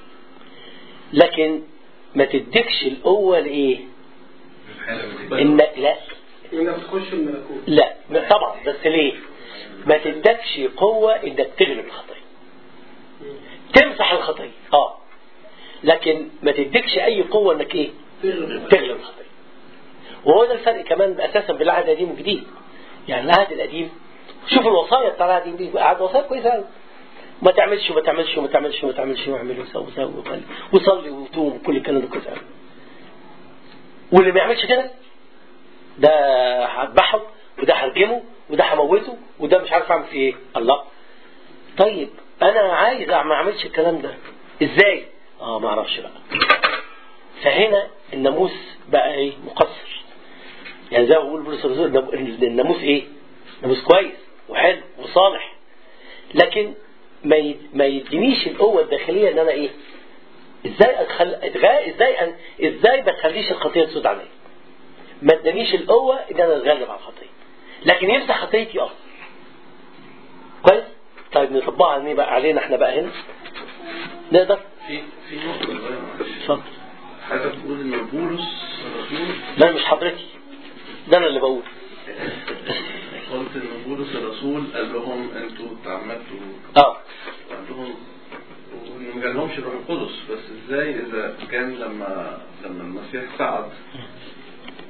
لكن ما تديكش القوة لإيه؟ إنك لا انك تخش الملكوت لا طبعا بس ليه؟ ما تدكش قوة إنك تغلب الخطية. تمسح الخطية اه لكن ما تديكش أي قوة إنك إيه؟ تغلب الخطية. وهو ده الفرق كمان أساسا بين العهد القديم والجديد. يعني العهد القديم شوف الوصايا بتاع العهد القديم دي عهد وصايا كويسة أوي. ما تعملش وما تعملش وما تعملش وما تعملش واعمل وسوي وسوي وخلي وصلي وتوم وكل الكلام ده كويس قوي. واللي ما يعملش كده ده هذبحه وده هرجمه وده هموته وده مش عارف اعمل فيه ايه الله طيب انا عايز ما اعملش الكلام ده ازاي اه ما اعرفش بقى فهنا الناموس بقى ايه مقصر يعني زي ما بقول بولس الرسول النام- الناموس ايه ناموس كويس وحلو وصالح لكن ما ي- ما يدينيش القوه الداخليه ان انا ايه ازاي ادخل ادغاء ازاي أن... ازاي ما تخليش الخطيه تسود عليا ما ادانيش القوه ان انا اتغلب على الخطيه لكن يمسح خطيتي اه كويس طيب نطبقها على بقى علينا احنا بقى هنا نقدر في في نقطة صغيرة معلش. اتفضل حاجة بتقول إن بولس الرسول ده مش حضرتي ده انا اللي بقول قلت إن بولس الرسول قال لهم أنتوا تعمدتوا اه قال لهم وإنه ما جالهمش الروح القدس بس إزاي إذا كان لما لما المسيح صعد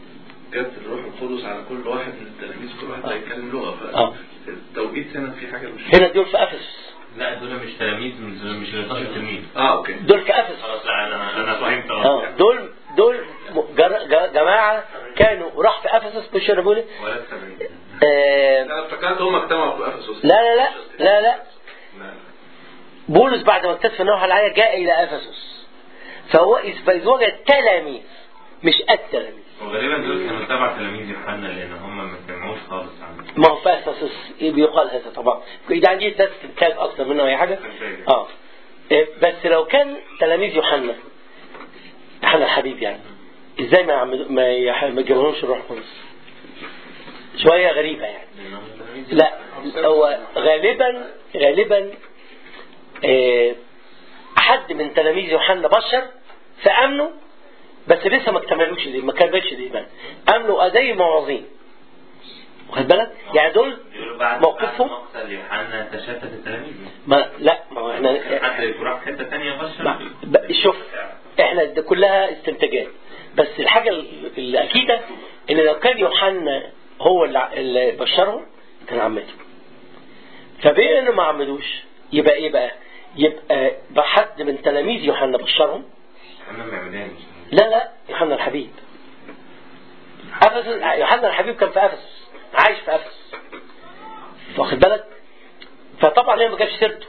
جت الروح القدس على كل واحد من التلاميذ كل واحد هيتكلم لغه آه. فالتوقيت هنا في حاجه مش هنا دول في افسس لا دول مش تلاميذ مش مش 12 تلميذ اه اوكي دول في افسس خلاص لا انا انا فهمت اه اه دول دول م- جر- ج- جماعه كانوا راح في افسس مش انا بقول ولا التلاميذ آه انا افتكرت هم اجتمعوا في افسس لا لا لا لا لا لا. بولس بعد ما اكتشف النوح العالية جاء إلى أفسس فهو إذ فإذ وجد تلاميذ مش التلاميذ وغالبا دول كانوا تبع تلاميذ يوحنا لان هم ما سمعوش خالص عنه ما هو في أفسس بيقال هذا طبعا يعني دي ده استنتاج أكثر منه أي حاجة اه إيه، بس لو كان تلاميذ يوحنا يوحنا الحبيب يعني ازاي ما يعملوا ما يح- ما يجيبولهمش الروح القدس شوية غريبة يعني لانهم تلاميذ لا هو غالبا غالبا آه، حد من تلاميذ يوحنا بشر فامنوا بس لسه ما اكتملوش دي ما كملش الايمان امنوا زي الموعظين واخد بالك يعني دول بيقولوا بعد موقفهم؟ بعد مقتل يوحنا تشتت التلاميذ ما لا ما هو احنا حد يروح حته ثانيه بشر ما ب- شوف احنا ده كلها استنتاجات بس الحاجه ال- الاكيده ان لو كان يوحنا هو اللي ع- اللي بشرهم كان عمته فبين انه ما عملوش يبقى ايه بقى يبقى بقى حد من تلاميذ يوحنا بشرهم يوحنا المعمدان لا لا يوحنا الحبيب افسس يوحنا الحبيب كان في افسس عايش في افسس واخد بالك فطبعا هي ما جابش سيرته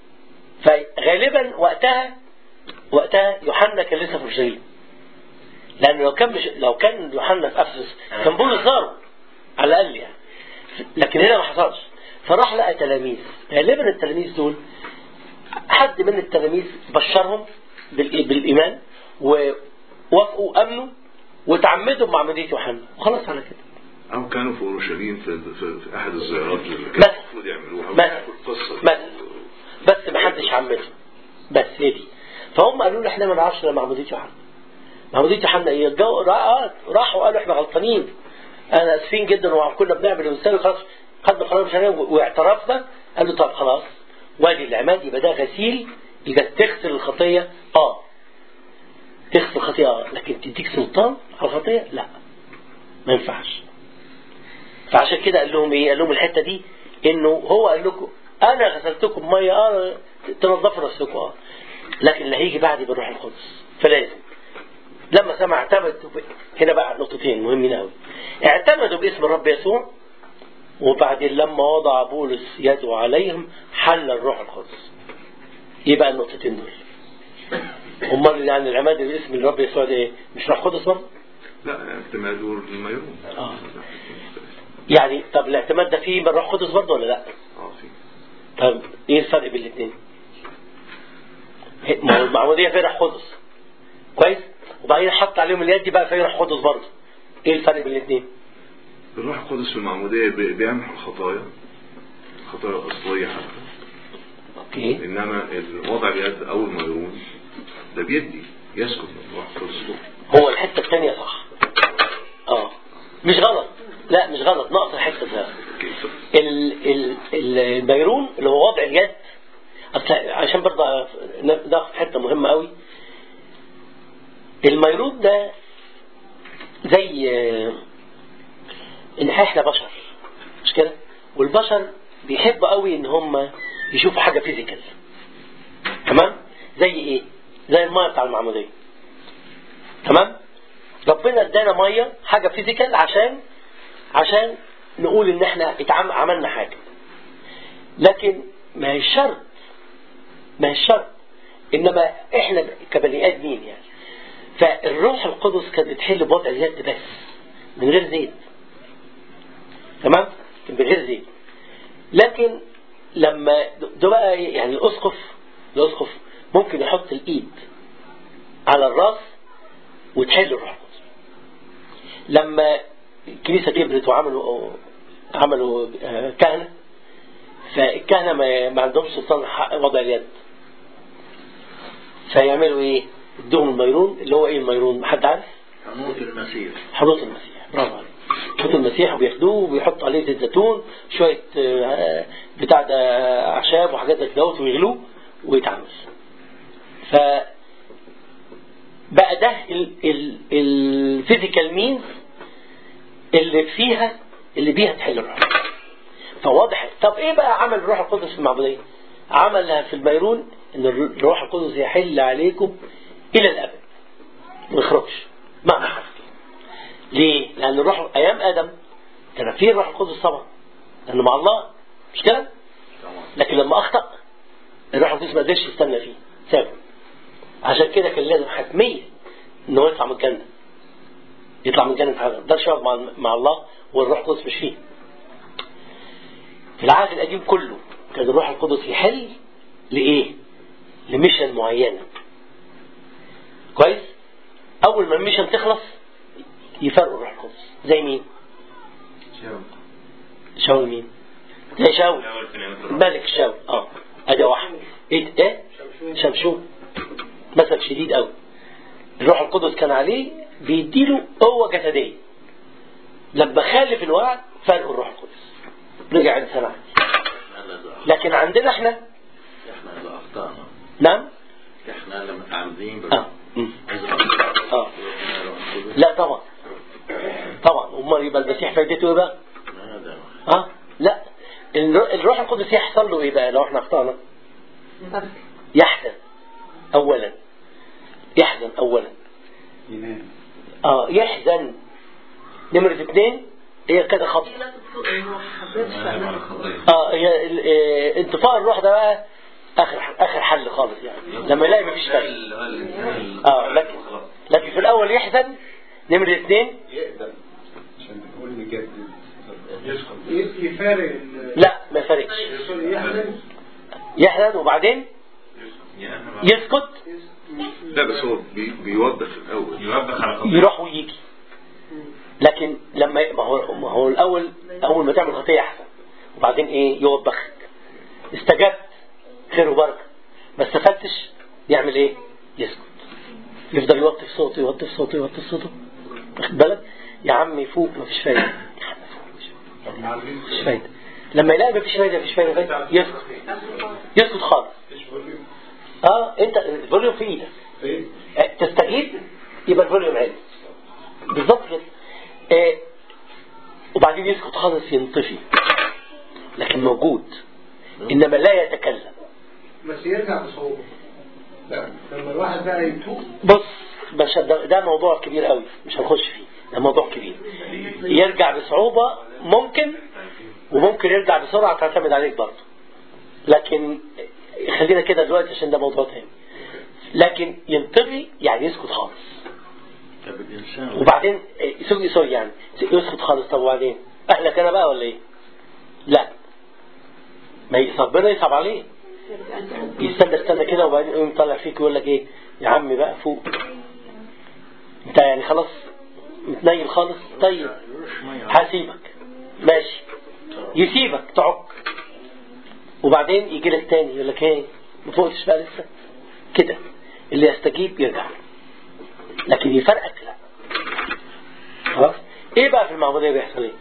فغالبا وقتها وقتها يوحنا كان لسه في اورشليم لان لو كان مش لو كان يوحنا في افسس كان بولس زاره على الاقل يعني لكن هنا ما حصلش فراح لقى تلاميذ غالبا التلاميذ دول حد من التلاميذ بشرهم بالإي- بالايمان ووافقوا امنوا وتعمدوا بمعموديه يوحنا وخلاص على كده او كانوا في اورشليم في, في, في احد الزيارات اللي كانوا مثلا. المفروض يعملوها مثلا. القصه مثلا. بس ما حدش عمته بس هي دي فهم قالوا له احنا ما نعرفش الا معموديه يوحنا معموديه يوحنا ايه الجو را- راحوا قالوا احنا غلطانين انا اسفين جدا وكنا بنعمل ونسوي خلاص خدنا قرار مش هنعمل واعترفنا قال له طب خلاص وادي العماد يبقى ده غسيل يبقى تغسل الخطيه اه تغسل الخطيه اه لكن تديك سلطان على الخطيه لا ما ينفعش فعشان كده قال لهم ايه قال لهم الحته دي انه هو قال لكم انا غسلتكم ميه اه تنظفوا نفسكم اه لكن اللي هيجي بعدي بالروح القدس فلازم لما سمع اعتمدوا ب... هنا بقى نقطتين مهمين قوي اعتمدوا باسم الرب يسوع وبعدين لما وضع بولس يده عليهم حل الروح القدس يبقى النقطتين دول امال يعني العماد باسم الرب يسوع ده ايه مش روح قدس برضه لا اعتماده الميرون آه. يعني طب الاعتماد ده فيه من روح قدس برضه ولا لا اه في طب ايه الفرق بين الاثنين ما هو المعموديه فيها روح قدس كويس وبعدين حط عليهم اليد دي بقى فيها روح قدس برضه ايه الفرق بين الاثنين الروح القدس في المعمودية بي- بيمحو الخطايا خطايا أصلية حتى اوكي إنما الوضع اليد أو الميرون ده بيدي يسكت من الروح القدس هو الحته الثانيه صح اه مش غلط لا مش غلط نقص الحته ده كيف ال ال ال- البيرون اللي هو وضع اليد أصل عشان برضه ناخد حته مهمه قوي الميرون ده زي آه، ان احنا بشر مش كده والبشر بيحبوا قوي ان هم يشوفوا حاجه فيزيكال تمام زي ايه زي الميه بتاع المعموديه تمام ربنا ادانا ميه حاجه فيزيكال عشان عشان نقول ان احنا اتعم عملنا حاجه لكن ما هي شرط ما هي شرط انما احنا كبني ادمين يعني فالروح القدس كانت بتحل بوضع اليد بس من غير زيت تمام من غير زيت لكن لما ده بقى إيه؟ يعني الاسقف الاسقف ممكن يحط الايد على الراس وتحل الروح القدس لما الكنيسه كبرت وعملوا عملوا آه، كهنه فالكهنه ما, ما عندهمش سلطان حق وضع اليد فيعملوا ايه؟ يدوهم الميرون اللي هو ايه الميرون؟ حد عارف؟ حنوط المسيح حنوط المسيح برافو عليك حنوط المسيح وبياخدوه وبيحطوا عليه زيت زيتون شويه آه، بتاع ده اعشاب وحاجات زي كده ويغلوه ويتعمل ف بقى ده الفيزيكال مينز اللي فيها اللي بيها تحل الروح فواضح طب ايه بقى عمل الروح القدس في المعمودية عملها في الميرون ان الروح القدس يحل عليكم الى الابد ما يخرجش مهما حصل ليه لان الروح ايام ادم كان فيه الروح القدس طبعا لانه مع الله مش كده لكن لما اخطا الروح القدس ما قدرش يستنى فيه سابه عشان كده كان لازم حتميا ان هو يطلع من الجنه يطلع من الجنه ما يقدرش يقعد مع, مع الله والروح القدس مش فيه في العهد القديم كله كان الروح القدس يحل لايه لميشن معينه كويس اول ما الميشن تخلص يفرقوا الروح القدس زي مين شاول مين زي شاول ملك شاول اه ادي واحد ايه ايه شمشون مثل شديد قوي الروح القدس كان عليه بيديله قوة جسدية لما خالف الوعد فرقوا الروح القدس رجع انسان عادي لكن عندنا احنا احنا اللي اخطانا نعم احنا اللي متعمدين اه مم. اه لا طبعا طبعا امال يبقى المسيح فايدته ايه بقى اه لا الر- الروح القدس يحصل له ايه بقى لو احنا اخطانا يحزن اولا يحزن اولا ينام اه يحزن نمرة اثنين هي كده خطأ اه هي ال- آه، انطفاء الروح ده بقى اخر اخر حل خالص يعني لما يلاقي مفيش فرق اه لكن لكن في الاول يحزن نمرة اثنين يقدم عشان تقول نجدد يفارق ال- لا ما يفرقش يحزن يحزن وبعدين يسكت لا بس هو بي بيوضح الأول يوبخ على خطيئة يروح ويجي لكن لما ما هو ما هو الاول اول ما تعمل خطيه احسن وبعدين ايه يوبخك استجبت خير وبركه ما استفدتش يعمل ايه يسكت يفضل يوطي في صوته يوطي في صوته يوطي في صوته واخد بالك يا عم فوق مفيش فايده يا عم فوق مفيش فايده لما يلاقي مفيش فايده مفيش فايده فايدة يسكت يسكت خالص اه انت الفوليوم في ايدك آه، تستجيب يبقى الفوليوم عالي بالظبط كده آه، وبعدين يسكت خالص ينطفي لكن موجود انما لا يتكلم بس يرجع بصعوبة لا لما الواحد بقى يتوب بص مش ده, ده موضوع كبير قوي مش هنخش فيه ده موضوع كبير يرجع بصعوبة ممكن وممكن يرجع بسرعة تعتمد عليك برضه لكن خلينا كده دلوقتي عشان ده موضوع تاني لكن ينطفي يعني يسكت خالص طب الانسان وبعدين إيه، سوري سوري يعني يسكت خالص طب وبعدين اهلك انا بقى ولا ايه لا ما ي- ربنا يصعب عليه يستنى استنى كده وبعدين يقوم يطلع فيك ويقول لك ايه يا عم بقى فوق انت يعني خلاص متنيل خالص طيب هسيبك ماشي يسيبك تعك وبعدين يجي لك تاني يقول لك ايه ما فوقتش بقى لسه كده اللي يستجيب يرجع لكن يفرقك لا خلاص ايه بقى في المعمودية بيحصل ايه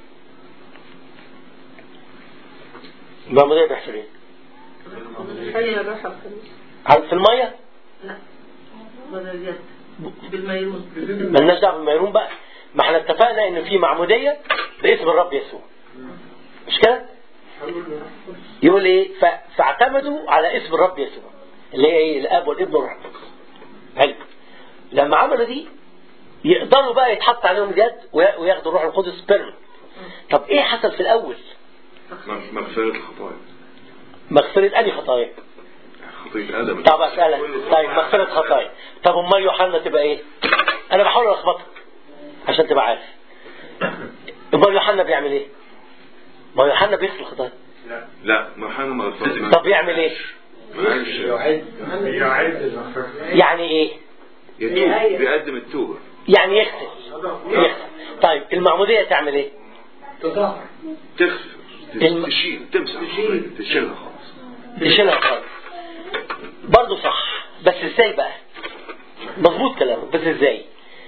المعمودية بيحصل ايه خلي الروح القدس عن- في المية لا بدل بالميرون ملناش دعوه بالميرون بقى ما احنا اتفقنا ان في معمودية باسم الرب يسوع مش كده يقول ايه ف- فاعتمدوا على اسم الرب يسوع اللي هي ايه الاب والابن والروح القدس حلو لما عملوا دي يقدروا بقى يتحط عليهم اليد وي- وياخدوا الروح القدس بيرمنت طب ايه حصل في الاول مغفرة الخطايا مغفرة أنهي خطايا خطية آدم طب أسألك طيب مغفرة خطايا طب أمال يوحنا تبقى إيه أنا بحاول ألخبطك عشان تبقى عارف أمال يوحنا بيعمل إيه ما هو يوحنا بيغفر الخطايا لا مرحلة ما غفرت طب يعمل إيه معلش يعد يعيد المغفرة يعني إيه يتوب بيقدم التوبة يعني يغسل يغسل طيب المعمودية تعمل إيه تظاهر تغفر الم- تشيل تمسح الخطية، تشيلها خالص تشيلها خالص برضه صح بس ازاي بقى مظبوط كلامك بس ازاي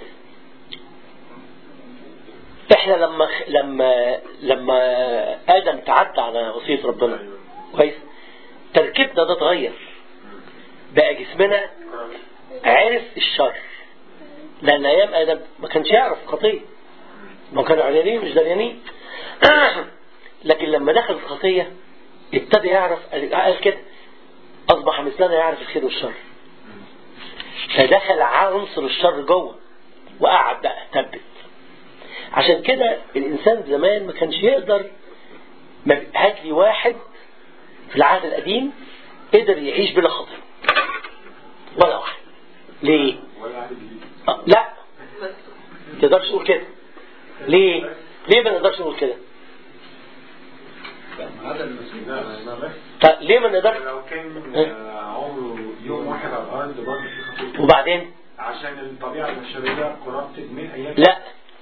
احنا لما لما لما ادم تعدى على وصيه ربنا كويس تركيبنا ده اتغير بقى جسمنا عرف الشر لان ايام ادم ما كانش يعرف خطيه ما كانوا عريانين مش دريانين لكن لما دخل الخطية ابتدى يعرف قال كده أصبح مثلنا يعرف الخير والشر فدخل عنصر الشر جوه وقعد بقى ثبت عشان كده الإنسان زمان ما كانش يقدر ما- هات لي واحد في العهد القديم قدر يعيش بلا خطية ولا واحد ليه؟ آه، لا ما تقدرش تقول كده ليه؟ ليه ما نقدرش نقول كده؟ هذا المسيح طيب ليه ما نقدرش؟ لو كان آه، عمره يوم واحد على الارض برضه في خطيئة وبعدين عشان الطبيعه البشريه كورابتد من ايام لا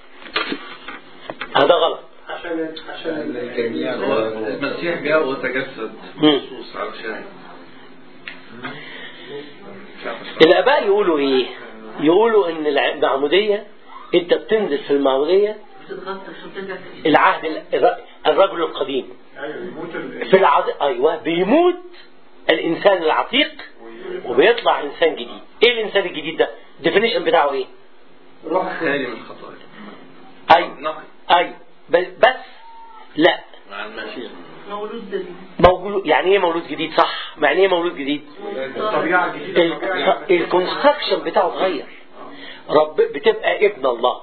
هذا غلط عشان عشان الجميع المسيح جاء وتجسد مم. مخصوص علشان الآباء يقولوا إيه؟ يقولوا إن الع- المعمودية أنت بتنزل في المعمودية بتتغطى عشان ترجع تعيش. العهد ال- الر- الرجل القديم ايوه يموت ال- في العظ... أيوه بيموت الإنسان العتيق وبيطلع إنسان جديد إيه الإنسان الجديد ده؟ الديفينيشن بتاعه إيه؟ روح خالي من الخطايا أيوه نقي أيوه ب- بس لا مع المسيح مولود جديد مولود يعني ايه مولود جديد صح يعني ايه مولود جديد الطبيعه الجديده الطبيعة ال- الكونستراكشن بتاعه اتغير رب بتبقى ابن الله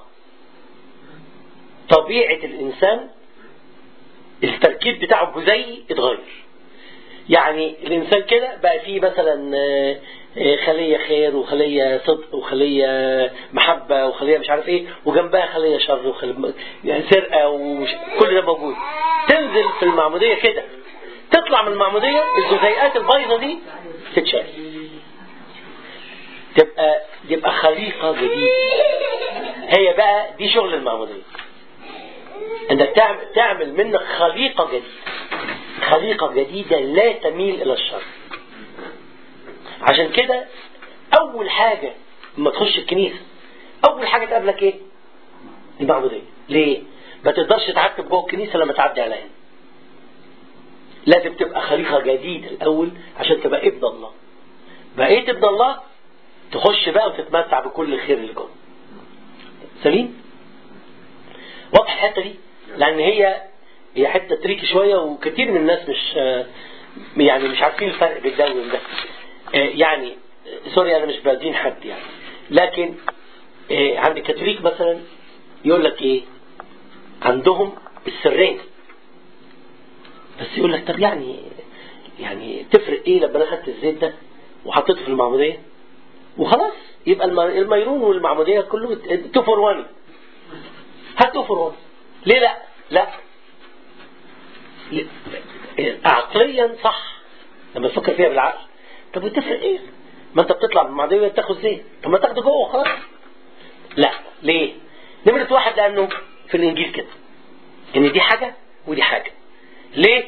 طبيعة الإنسان التركيب بتاعه الجزيئي اتغير يعني الإنسان كده بقى فيه مثلا آه، آه، خلية خير وخلية صدق وخلية محبة وخلية مش عارف ايه وجنبها خلية شر وخلية يعني سرقة ومش كل ده موجود تنزل في المعمودية كده تطلع من المعمودية الجزيئات البيضة دي تتشال تبقى يبقى خليقة جديدة هي بقى دي شغل المعمودية انك تعمل, تعمل منك خليقة جديدة خليقة جديدة لا تميل الى الشر عشان كده اول حاجة لما تخش الكنيسة اول حاجة تقابلك ايه المعمودية ليه ما تقدرش تعتب جوه الكنيسة لما تعدي عليها لازم تبقى خليقة جديدة الاول عشان تبقى ابن الله بقيت ابن الله تخش بقى وتتمتع بكل الخير اللي جوه سليم واضح الحته دي لان هي هي حته تريكي شويه وكتير من الناس مش آه، يعني مش عارفين الفرق بين ده وبين ده آه، يعني آه، سوري انا مش بدين حد يعني لكن آه، عند الكاثوليك مثلا يقول لك ايه عندهم السرين بس يقول لك طب يعني يعني تفرق ايه لما انا خدت الزيت ده وحطيته في المعموديه وخلاص يبقى الم- الميرون والمعموديه كله تو فور وان هات تو فور وان ليه لا؟ لا ل- عقليا صح لما تفكر فيها بالعقل طب وتفرق ايه؟ ما انت بتطلع من المعموديه تاخد زيت طب ما تاخده جوه خلاص لا ليه؟ نمرة واحد لأنه في الإنجيل كده إن دي حاجة ودي حاجة ليه؟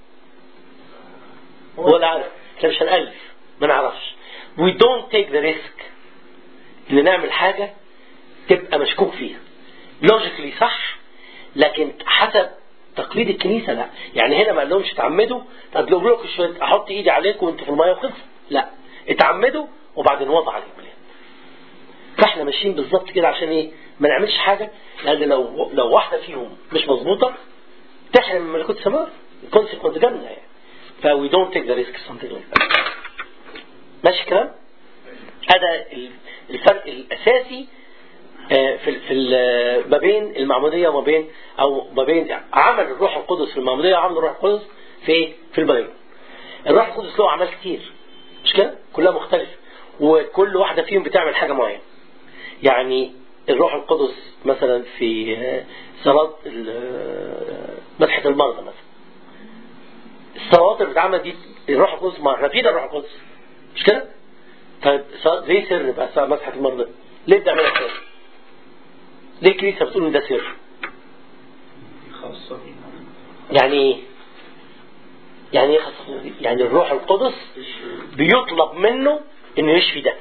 ولا عارف احنا مش هنألف ما نعرفش we don't take the risk ان نعمل حاجة تبقى مشكوك فيها logically صح لكن حسب تقليد الكنيسة لا يعني هنا ما قالهمش تعمدوا طب لو لكم شوية احط ايدي عليكم وانتوا في المية وخلص لا اتعمدوا وبعدين وضع عليكم اليد فاحنا ماشيين بالظبط كده عشان ايه ما نعملش حاجة لان لو لو واحدة فيهم مش مظبوطة تحرم من ملكوت السماء consequence جنة يعني ف we don't take the risk something like that ماشي الكلام هذا الفرق الأساسي آه، في في ال- ما بين المعمودية وما بين أو ما بين عمل الروح القدس في المعمودية وعمل الروح القدس في في البيان الروح القدس له أعمال كتير مش كده؟ كلها مختلفة وكل واحدة فيهم بتعمل حاجة معينة يعني الروح القدس مثلا في آه، صلاة ال- آه، مسحة المرضى مثلا الصلوات اللي بتتعمل دي الروح القدس ما احنا فينا الروح القدس مش كده؟ طيب ص- ليه سر بقى صلاة مسحة المرضى؟ ليه بتعملها سر؟ ليه الكنيسة بتقول ان ده سر؟ خاصة يعني ايه؟ يعني ايه خاصة يعني الروح القدس بيطلب منه انه يشفي ده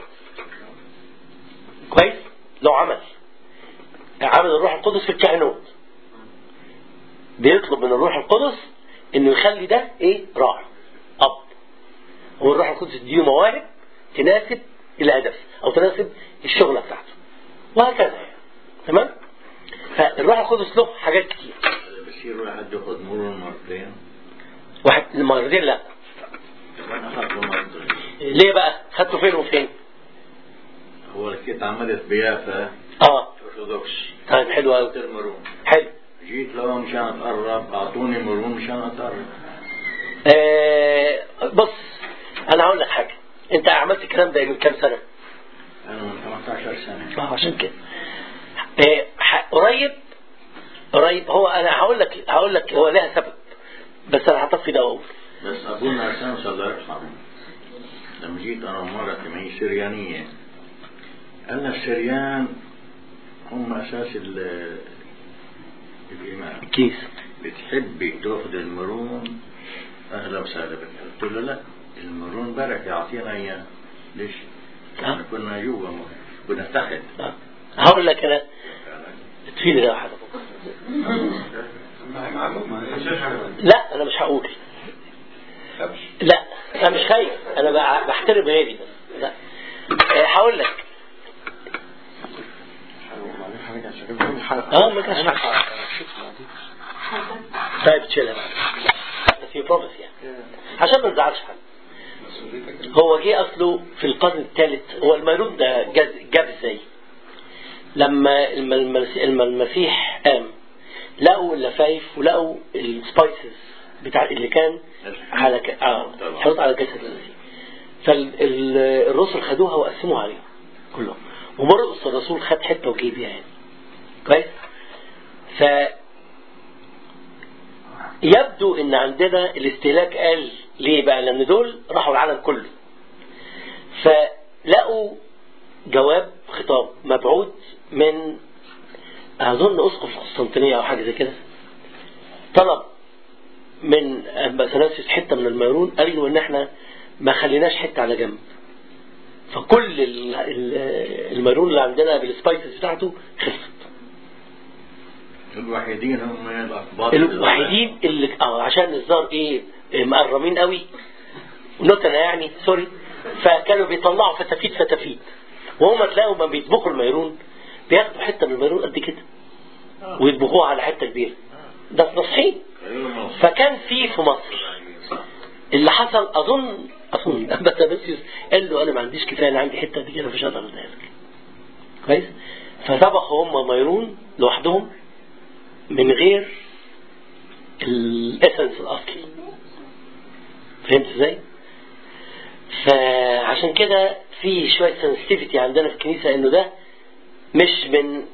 كويس؟ لو عمل عمل الروح القدس في الكهنوت بيطلب من الروح القدس انه يخلي ده ايه راعي اب هو الروح القدس يديله مواهب تناسب الهدف او تناسب الشغله بتاعته وهكذا يعني تمام فالروح القدس له حاجات كتير بصير واحد ياخذ مرور مرتين واحد مرتين لا وانا اخذته مرتين ليه بقى خدته فين وفين هو كنت عملت بيافا اه ارثوذكس طيب حلو قوي أخذت المرون حلو جيت لهم مشان اتقرب اعطوني مرون مشان اتقرب آه بص انا هقول لك حاجه انت عملت الكلام ده من كام سنه انا من 15 سنه اه عشان كده آه ح- قريب قريب هو انا هقول لك هقول لك هو لها سبب بس انا هطفي ده واقول بس ابونا عشان صلى الله يرحمه لما جيت انا ومرتي ما هي سريانيه قالنا السريان هم اساس ال- الايمان كيس بتحبي تاخذ المرون اهلا وسهلا بك قلت له لا المرون بركه يعطينا اياه ليش؟ احنا كنا جوا كنا تحت آه. هقول لك انا تفيد ده واحد ما هي معلومة لا انا مش هقول لا انا مش خايف انا بع- بحترم غيري بس لا آه، هقول لك اه ما كانش طيب تشيلها بقى بس في بروميس يعني عشان ما نزعلش حد هو جه اصله في القرن الثالث هو الميرون ده جاز- جاب ازاي؟ لما الم- المس- الم- المسيح قام لقوا اللفايف ولقوا السبايسز بتاع اللي كان على ك... اه طبعا. حاطط على جسد المسيح فالرسل خدوها وقسموها عليهم كلهم ومرقص الرسول خد حته وجه بيها يعني كويس ف يبدو ان عندنا الاستهلاك قال ليه بقى لان دول راحوا العالم كله فلقوا جواب خطاب مبعوث من اظن اسقف القسطنطينيه او حاجه زي كده طلب من امباسادوس حته من الميرون قال له ان احنا ما خليناش حته على جنب فكل ال- ال- الميرون اللي عندنا بالسبايسز بتاعته خلصت الوحيدين هم الاقباط الوحيدين اللي اه عشان الظاهر ايه إيه، مقرمين قوي نتنا يعني سوري فكانوا بيطلعوا فتافيت فتافيت وهم تلاقوا ما بيطبخوا الميرون بياخدوا حته من الميرون قد كده ويطبخوها على حته كبيره ده نصحين فكان في في مصر اللي حصل اظن اظن بس قال له انا ما عنديش كفايه انا عندي حته قد كده مش هقدر اديها لك كويس فطبخوا هم ميرون لوحدهم من غير الاسنس الاصلي فهمت ازاي؟ فعشان كده في شويه سنسيتيفيتي عندنا في الكنيسه انه ده مش من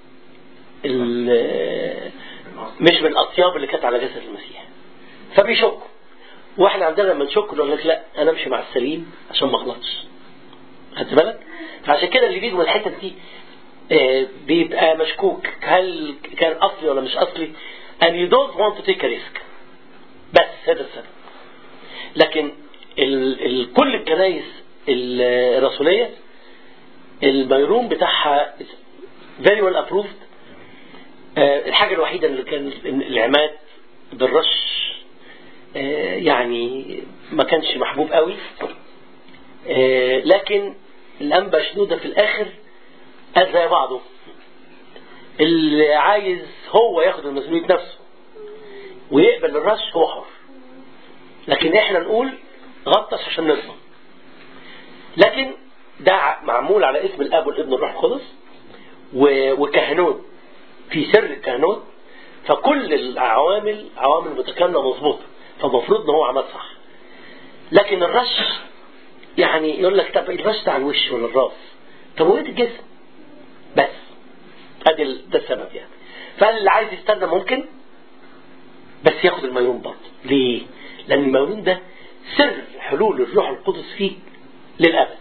ال- مش من الاطياب اللي كانت على جسد المسيح فبيشكوا واحنا عندنا لما نشك نقول لك لا انا امشي مع السليم عشان ما اغلطش خدت بالك؟ فعشان كده اللي بيجوا من الحته دي آه، بيبقى مشكوك هل كان اصلي ولا مش اصلي and you don't want to take a risk بس هذا السبب لكن ال ال كل الكنايس الرسولية الميرون بتاعها is very well approved آه، الحاجة الوحيدة اللي كان العماد بالرش آه، يعني ما كانش محبوب قوي آه، لكن الأنبا شنودة في الآخر قال زي بعضه اللي عايز هو ياخد المسؤولية نفسه ويقبل الرش هو حر لكن احنا نقول غطس عشان نضمن لكن ده ع- معمول على اسم الاب والابن والروح القدس و- وكهنوت في سر الكهنوت فكل العوامل عوامل متكامله مظبوطه فالمفروض ان هو عمل صح لكن الرش يعني يقول لك طب الرش ده على الوش ولا الراس طب وين الجسم بس ادي ال- ده السبب يعني فاللي عايز يستنى ممكن بس ياخد الميرون برضه ليه؟ لان الميرون ده سر حلول الروح القدس فيك للابد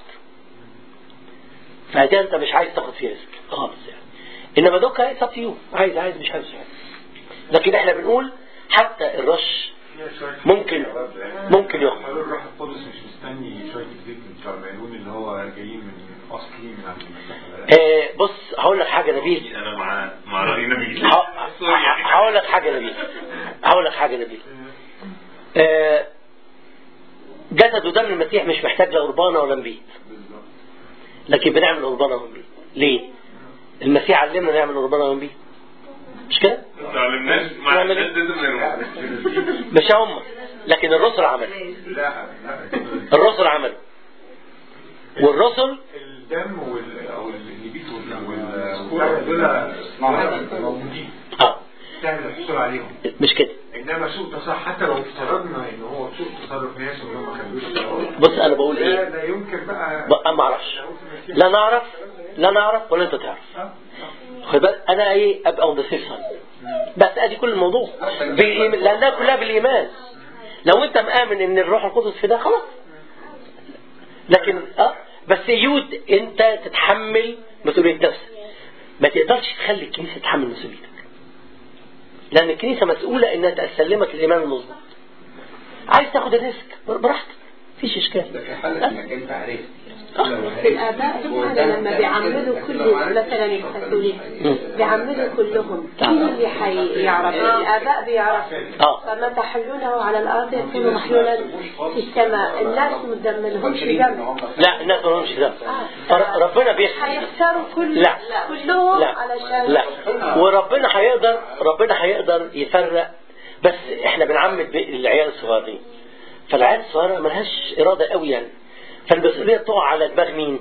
فده انت مش عايز تاخد فيه ريسك خالص يعني انما دوكا اتس اب يو عايز عايز مش عايز مش عايز لكن احنا بنقول حتى الرش ممكن ممكن ياخد حلول الروح القدس مش مستني شويه الزيت بتاع الميرون اللي هو جايين من اصلي من عند المسيح آه بص هقول لك حاجه نبيل انا مع مع راي نبيل ه- ه- هقول لك حاجه نبيل هقول لك حاجه نبيل آه، جسد ودم المسيح مش محتاج لا قربانه ولا نبيت لكن بنعمل قربانه ونبيت ليه؟ المسيح علمنا نعمل قربانه ونبيت مش كده؟ ما تعلمناش ما نعمل عرفناش لازم نروح مش هم لكن الرسل عملوا لا لا الرسل عملوا والرسل الدم وال او النبيت والسكور دول موجودين اه سهل الحصول عليهم مش كده انما سوء تصرف حتى لو افترضنا ان هو سوء تصرف ناس وان هم ما خدوش بص انا بقول لا ايه لا يمكن بقى بقى ما اعرفش لا نعرف لا نعرف ولا انت تعرف خد بالك انا ايه ابقى اون ذا سيف بس ادي كل الموضوع بالإيمان لانها كلها بالايمان لو انت مآمن ان الروح القدس في ده خلاص لكن اه بس يود انت تتحمل مسؤوليه نفسك ما تقدرش تخلي الكنيسه تتحمل مسؤوليتك لان الكنيسه مسؤوله انها تسلمك الايمان المظبوط عايز تاخد الريسك براحتك مفيش اشكال ده في حالة انك انت عرفت في الآباء هنا لما بيعملوا كل مثلا الكاثوليك بيعملوا كلهم مين اللي حيعرف الآباء بيعرفوا اه فما تحلونه على الأرض يكون محلولا في السماء الناس ما لهمش دم لا الناس ما لهمش ذنب فر- ربنا بيغفر هيختاروا كل لا. كلهم لا علشان لا وربنا هيقدر ربنا هيقدر يفرق بس احنا بنعمد ب- العيال الصغيرين فالعيال الصغيره ملهاش اراده قوي يعني فالمسؤوليه تقع على دماغ مين؟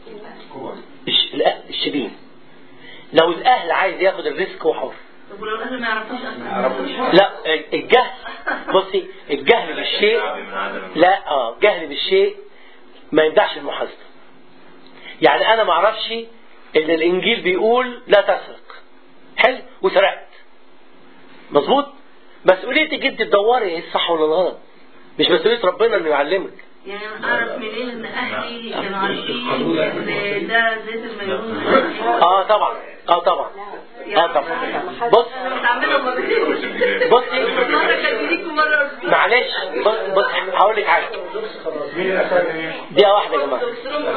الش- الأهل الشبين لو الاهل عايز ياخد الريسك هو حر طب ولو الاهل ما يعرفوش اصلا لا الجهل بصي الجهل بالشيء من عدم لا اه جهل بالشيء ما يمدحش المحاسبه يعني انا ما اعرفش ان الانجيل بيقول لا تسرق حلو وسرقت مظبوط مسؤوليتك انت تدوري ايه الصح ولا الغلط مش مسؤوليه ربنا انه يعلمك يعني انا اعرف منين ان اهلي كانوا عارفين ان ده زيت الميمون اه طبعا اه طبعا اه طبعا بص انا متعمده وما بشوفش بصي مره كاتوليك ومره أرثوذكس. معلش بص بص هقول لك حاجه مين اللي اخذ ايه؟ دقيقه واحده يا جماعه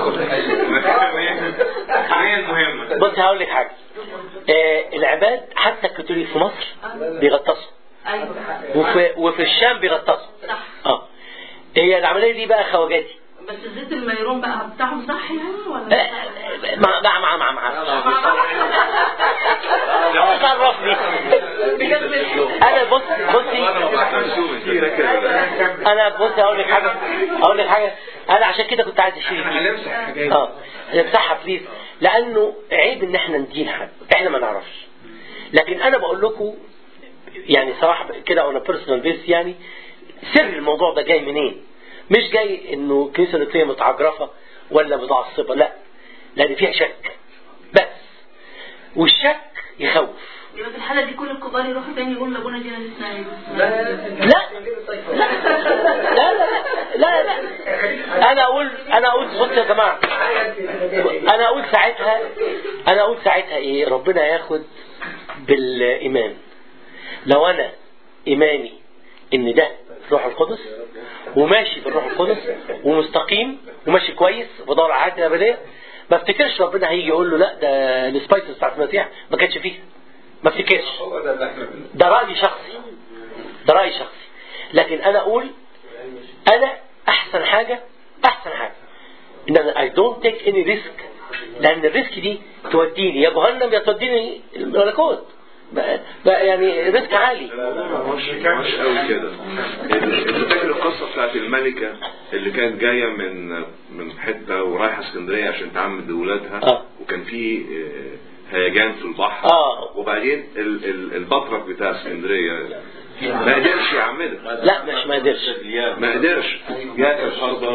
هي المهمة بص هقول لك حاجه آه العباد حتى الكاثوليك في مصر بيغطسوا ايوه وفي وفي الشام بيغطسوا صح اه هي العمليه دي بقى خواجاتي بس زيت الميرون بقى بتاعهم صح يعني ولا آه، مع مع مع مع مع مش عرفني انا بص بصي انا بص هقول لك حاجه هقول لك حاجه انا عشان كده كنت عايز اشيل دي اه نمسحها بليز لانه عيب ان احنا ندين حد احنا ما نعرفش لكن انا بقول لكم يعني صراحه كده اون بيرسونال بيس يعني سر الموضوع ده جاي منين مش جاي انه الكنيسه القبطيه متعجرفه ولا متعصبه لا لان فيها شك بس والشك يخوف يبقى في الحاله دي كل الكبار يروحوا تاني يقولوا لابونا دينا لسه لا لا لا لا لا لا لا انا اقول انا اقول بص يا جماعه انا اقول ساعتها انا اقول ساعتها ايه ربنا ياخد بالايمان لو انا ايماني ان ده الروح القدس وماشي بالروح القدس ومستقيم وماشي كويس ودور على حياتي الابديه ما افتكرش ربنا هيجي يقول له لا ده السبايسز بتاعت المسيح ما كانتش فيها ما افتكرش هو ده اللي احنا بنقوله. ده رأي شخصي ده رأي شخصي لكن أنا أقول أنا أحسن حاجة أحسن حاجة إن أنا I don't take any risk لأن الريسك دي توديني يا جهنم يا توديني الملكوت بقى بقى يعني ريسك عالي مش مش قوي كده انت فاكر القصه بتاعت الملكه اللي كانت جايه من من حته ورايحه اسكندريه عشان تعمد ولادها آه. وكان في آه، هيجان في البحر آه. وبعدين ال- ال- البطرك بتاع اسكندريه ما قدرش يعملها لا مش ما قدرش ما قدرش جات الارض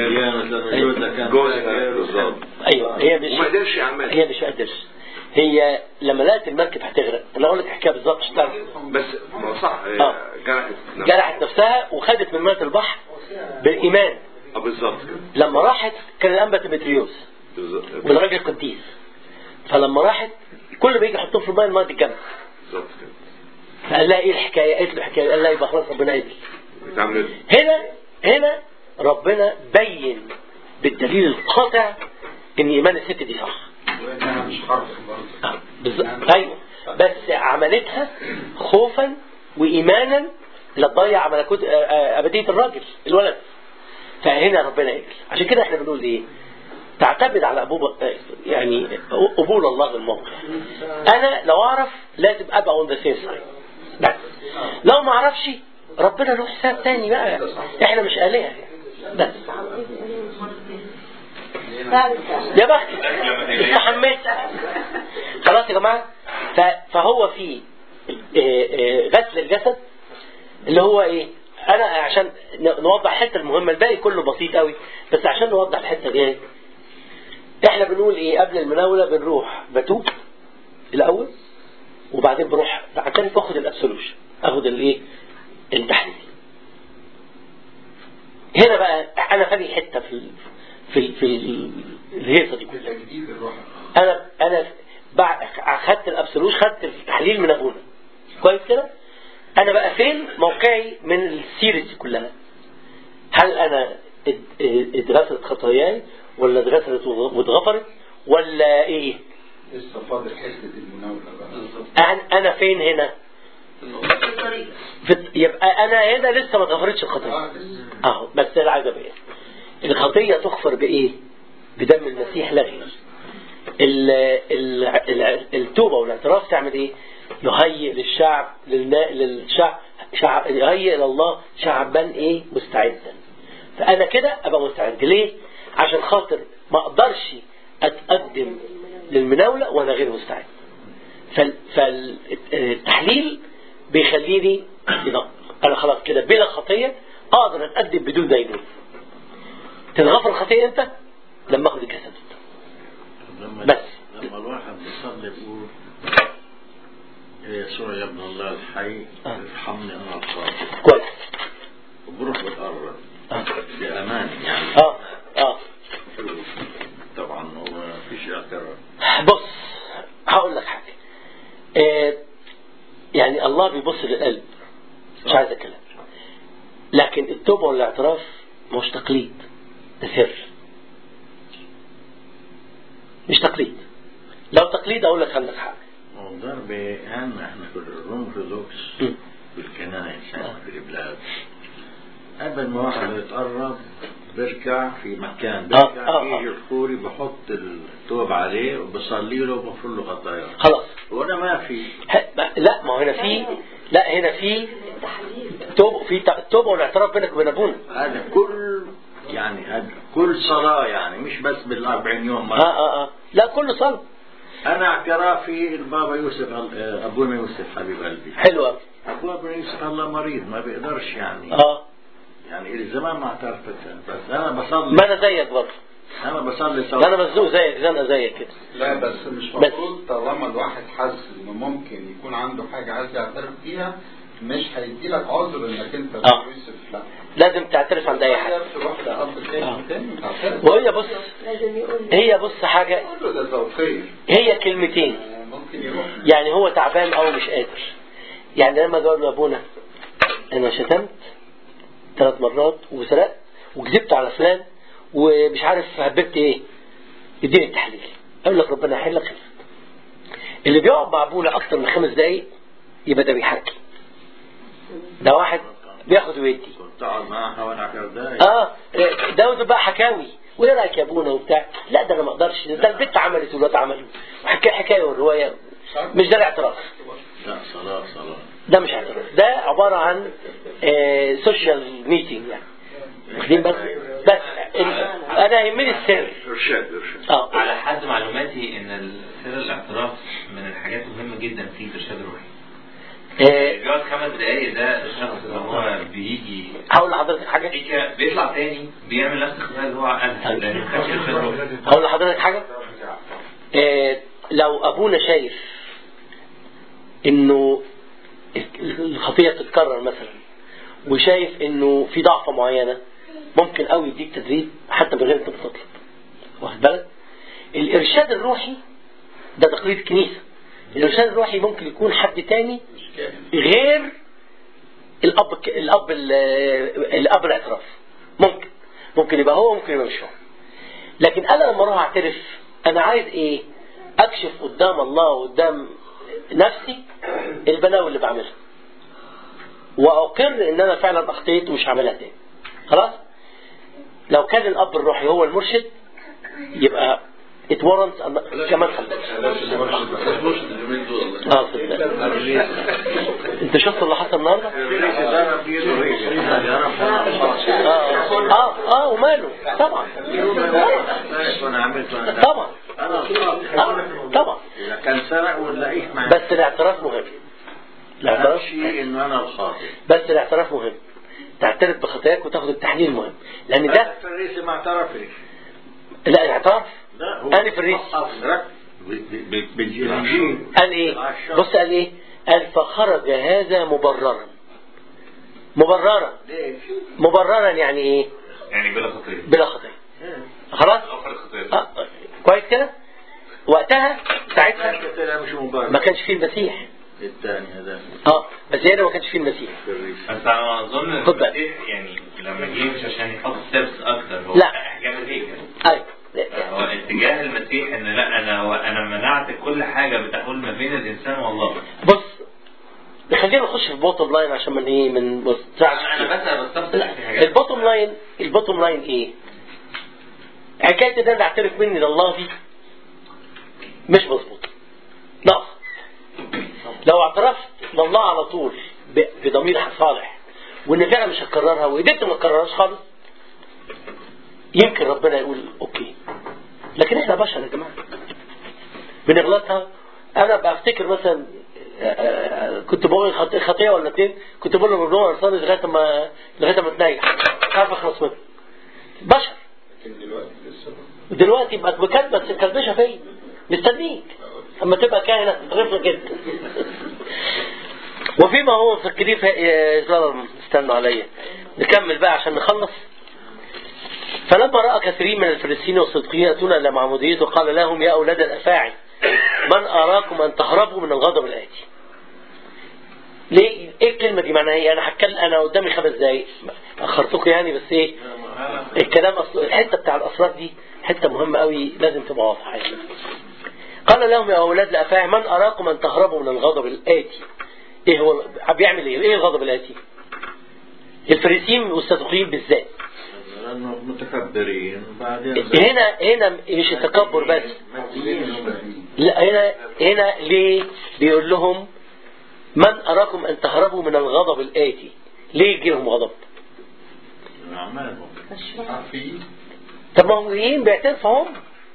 جوزها بالظبط أيوه هي مش وما قدرش يعملها هي مش ما قدرش هي لما لقت المركب هتغرق انا اقول لك الحكايه بالظبط مش تعرف بس ما صح هي آه. جرحت نفسها. جرحت نفسها وخدت من ميه البحر بالايمان اه بالظبط كده لما راحت كان الانبا تيمتريوس بالظبط والراجل قديس فلما راحت كل ما يجي يحطوه في الماء الماء تتجمد بالظبط كده فقال لها ايه الحكايه؟ قالت له الحكايه قال لها يبقى خلاص ربنا قدر بتعمل هنا هنا ربنا بين بالدليل القاطع ان ايمان الست دي صح انا مش حرف برضه آه، بالظبط ايوه بس عملتها خوفا وايمانا لا تضيع ملكوت آه، آه، ابديه الراجل الولد فهنا ربنا يقبل عشان كده احنا بنقول ايه تعتمد على أبوب يعني قبول الله للموقف أنا لو أعرف لازم أبقى on the safe side بس لو ما أعرفش ربنا له حساب تاني بقى إحنا مش آلهة بس يا بختك استحميت خلاص يا جماعة ف- فهو في آه، آه، غسل الجسد اللي هو ايه انا عشان ن- نوضح الحته المهمه الباقي كله بسيط قوي بس عشان نوضح الحته دي احنا بنقول ايه قبل المناوله بنروح بتوب الاول وبعدين بروح بعترف باخد الابسولوشن اخد الايه التحليل هنا بقى انا فاني حته في ال- في ال- في ال- الهيصه دي كلها تجديد الروح انا انا بعد اخدت الابسولوش خدت التحليل من ابونا كويس كده انا بقى فين موقعي من السيريز دي كلها هل انا ات- ات- اتغفرت خطاياي ولا اتغفرت واتغفرت ولا ايه لسه فاضل حته المناوله بقى أنا- انا فين هنا في الطريق في يبقى انا هنا لسه ما اتغفرتش الخطيه اه لسه اهو بس انا عايز ابين الخطيه تغفر بايه بدم المسيح لا غير ال- ال- ال- التوبه والاعتراف تعمل ايه يهيئ للشعب للنا- للشعب شعب يهيئ لله شعبا ايه مستعدا فانا كده ابقى مستعد ليه عشان خاطر ما اقدرش اتقدم للمناوله وانا غير مستعد فالتحليل بيخليني ينقل. انا خلاص كده بلا خطيه اقدر اتقدم بدون دينون تتغفر الخطيه امتى لما اخد الجسد لما بس. لما الواحد بيصلي بيقول يا يسوع يا ابن الله الحي آه. ارحمني انا الخاطئ كويس وبروح بتقرب اه بأمان يعني اه, آه. طبعا هو مفيش اعتراف بص هقول لك حاجه آه يعني الله بيبص للقلب مش عايز اتكلم لكن التوبه والاعتراف مش تقليد ده سر مش تقليد لو تقليد اقول لك عندك حق وضرب اهم احنا في الرومفلوكس م. في الكنائس يعني في البلاد قبل ما واحد يتقرب بيركع في مكان بيركع آه، آه. يجي الخوري بحط الثوب عليه وبصلي له وبغفر له خطاياه خلاص وانا ما في ه- ما- لا ما هو هنا في لا هنا في توبه في ت- توبه والاعتراف بينك وبين ابونا هذا كل يعني هذا كل صلاة يعني مش بس بالأربعين يوم اه مرة. اه اه لا كله صلاه أنا اعترافي البابا يوسف آه، أبونا يوسف حبيب قلبي حلو قوي أبونا يوسف الله مريض ما بيقدرش يعني اه يعني إلى زمان ما اعترفت بس أنا بصلي ما انا زيك برضه أنا بصلي ما انا صلاة مزنوق زيك زنقه زيك كده لا بس مش بس. مفروض طالما الواحد حاسس انه ممكن يكون عنده حاجه عايز يعترف فيها مش هيدي لك عذر انك انت آه. يوسف لا لازم تعترف عند اي حد تروح لأب آه. تاني تاني وتعترف وهي بص لازم يقول هي بص حاجه قول له ده ذوقيا هي كلمتين آه، ممكن يروح يعني هو تعبان او مش قادر يعني لما قال له ابونا انا شتمت ثلاث مرات وسرقت وكذبت على فلان ومش عارف هببت ايه اديني التحليل اقول لك ربنا يحل لك خير اللي بيقعد مع ابونا اكتر من خمس دقايق يبقى ده بيحكي ده واحد بياخد ويدي كنت أقعد معاه حوالي 10 دقايق اه ده بقى حكاوي وايه رايك يا ابونا وبتاع لا ده انا ما اقدرش ده البنت عملت والواد عمل وحكايه حكايه والروايه مش ده الاعتراف لا صلاة صلاة ده مش اعتراف ده عباره عن سوشيال ميتنج يعني واخدين بس بس ال- انا يهمني السر ارشاد ارشاد اه على حد معلوماتي ان سر الاعتراف من الحاجات المهمه جدا في الارشاد الروحي آه، بيقعد خمس دقايق ده الشخص اللي هو بيجي هقول لحضرتك حاجه بيجي- بيطلع تاني بيعمل نفس الخطأ اللي هو قالها لان ما كانش ارشاد روحي هقول لحضرتك حاجه آه، لو ابونا شايف انه الخطيه تتكرر مثلا وشايف انه في ضعفه معينه ممكن قوي يديك تدريب حتى من غير انت بتطلب واخد بالك الارشاد الروحي ده تقليد الكنيسه الارشاد الروحي ممكن يكون حد تاني غير الاب الاب الاب الاعتراف ممكن ممكن يبقى هو ممكن يبقى مش هو لكن انا لما اروح اعترف انا عايز ايه اكشف قدام الله وقدام نفسي البلاوي اللي بعملها واقر ان انا فعلا اخطيت ومش هعملها تاني خلاص لو كان الاب الروحي هو المرشد يبقى اتورنت كمان خلص اه صدق انت شفت اللي حصل النهارده؟ اه اه اه وماله طبعا وانا عملت وانا طبعا انا آه، طبعا اذا كان سرق ونلاقيه معاه بس الاعتراف مهم اهم الاعتراف شيء انه انا الخاطئ بس الاعتراف مهم تعترف بخطاياك وتاخد التحليل مهم لان ده الفريسي ما اعترفش لا الاعتراف لا هو أنا فريسي. أفرق ب- ب- بالإنجيل قال ايه بص قال ايه قال فخرج هذا مبررا مبررا ليش؟ مبررا يعني ايه يعني بلا خطية بلا خطيه خلاص أوفر الخطية آه. كويس كده وقتها ساعتها طلع مش مبرر ما كانش فيه المسيح الثاني هذا اه بس هنا ما كانش فيه المسيح الفريسي بس انا اظن ان خد بالك. المسيح يعني لما جه مش عشان يحط ستيبس اكتر هو لا. احجام الهيكل ايوه هو اتجاه المسيح ان لا انا انا منعت كل حاجه بتحول ما بين الانسان والله بص خلينا نخش في البوتوم لاين عشان من ايه من بص انا بس بستفسر في حاجات البوتوم لاين البوتوم لاين ايه حكايه ان انا اعترف مني لله دي مش مظبوط نقص لو اعترفت لله على طول ب- بضمير صالح وان فعلا مش هكررها وقدرت ما اكررهاش خالص يمكن ربنا يقول اوكي لكن احنا بشر يا جماعه بنغلطها انا بفتكر مثلا آه، آه، كنت بقول خط- خطيه ولا اتنين كنت بقول له ربنا ارسلني لغايه ما لغايه ما تنيح مش عارف اخلص منه بشر لكن دلوقتي لسه دلوقتي بقت مكاتبه تكلبشها فيا مستنيك اما تبقى كاهنه تغرفنا كده وفيما هو مفكرين في آه، لا، استنوا عليا نكمل بقى عشان نخلص فلما رأى كثيرين من الفريسيين والصدقيين يأتون إلى معموديته قال لهم يا أولاد الأفاعي من أراكم أن تهربوا من الغضب الآتي ليه ايه الكلمة دي معناها ايه انا هتكلم انا قدامي خمس دقايق اخرتكم يعني بس ايه الكلام اصل الحته بتاع الاسرار دي حته مهمه قوي لازم تبقى واضحه يعني. قال لهم يا اولاد الافاعي من اراكم ان تهربوا من الغضب الاتي ايه هو بيعمل ايه ايه الغضب الاتي الفريسيين والصدقيين بالذات لانه متكبرين وبعدين هنا هنا مش التكبر بس مجنين. لا هنا هنا ليه بيقول لهم من أراكم أن تهربوا من الغضب الآتي ليه يجي لهم غضب أعمالهم عارفين طب ما هم جايين بيعترفوا هم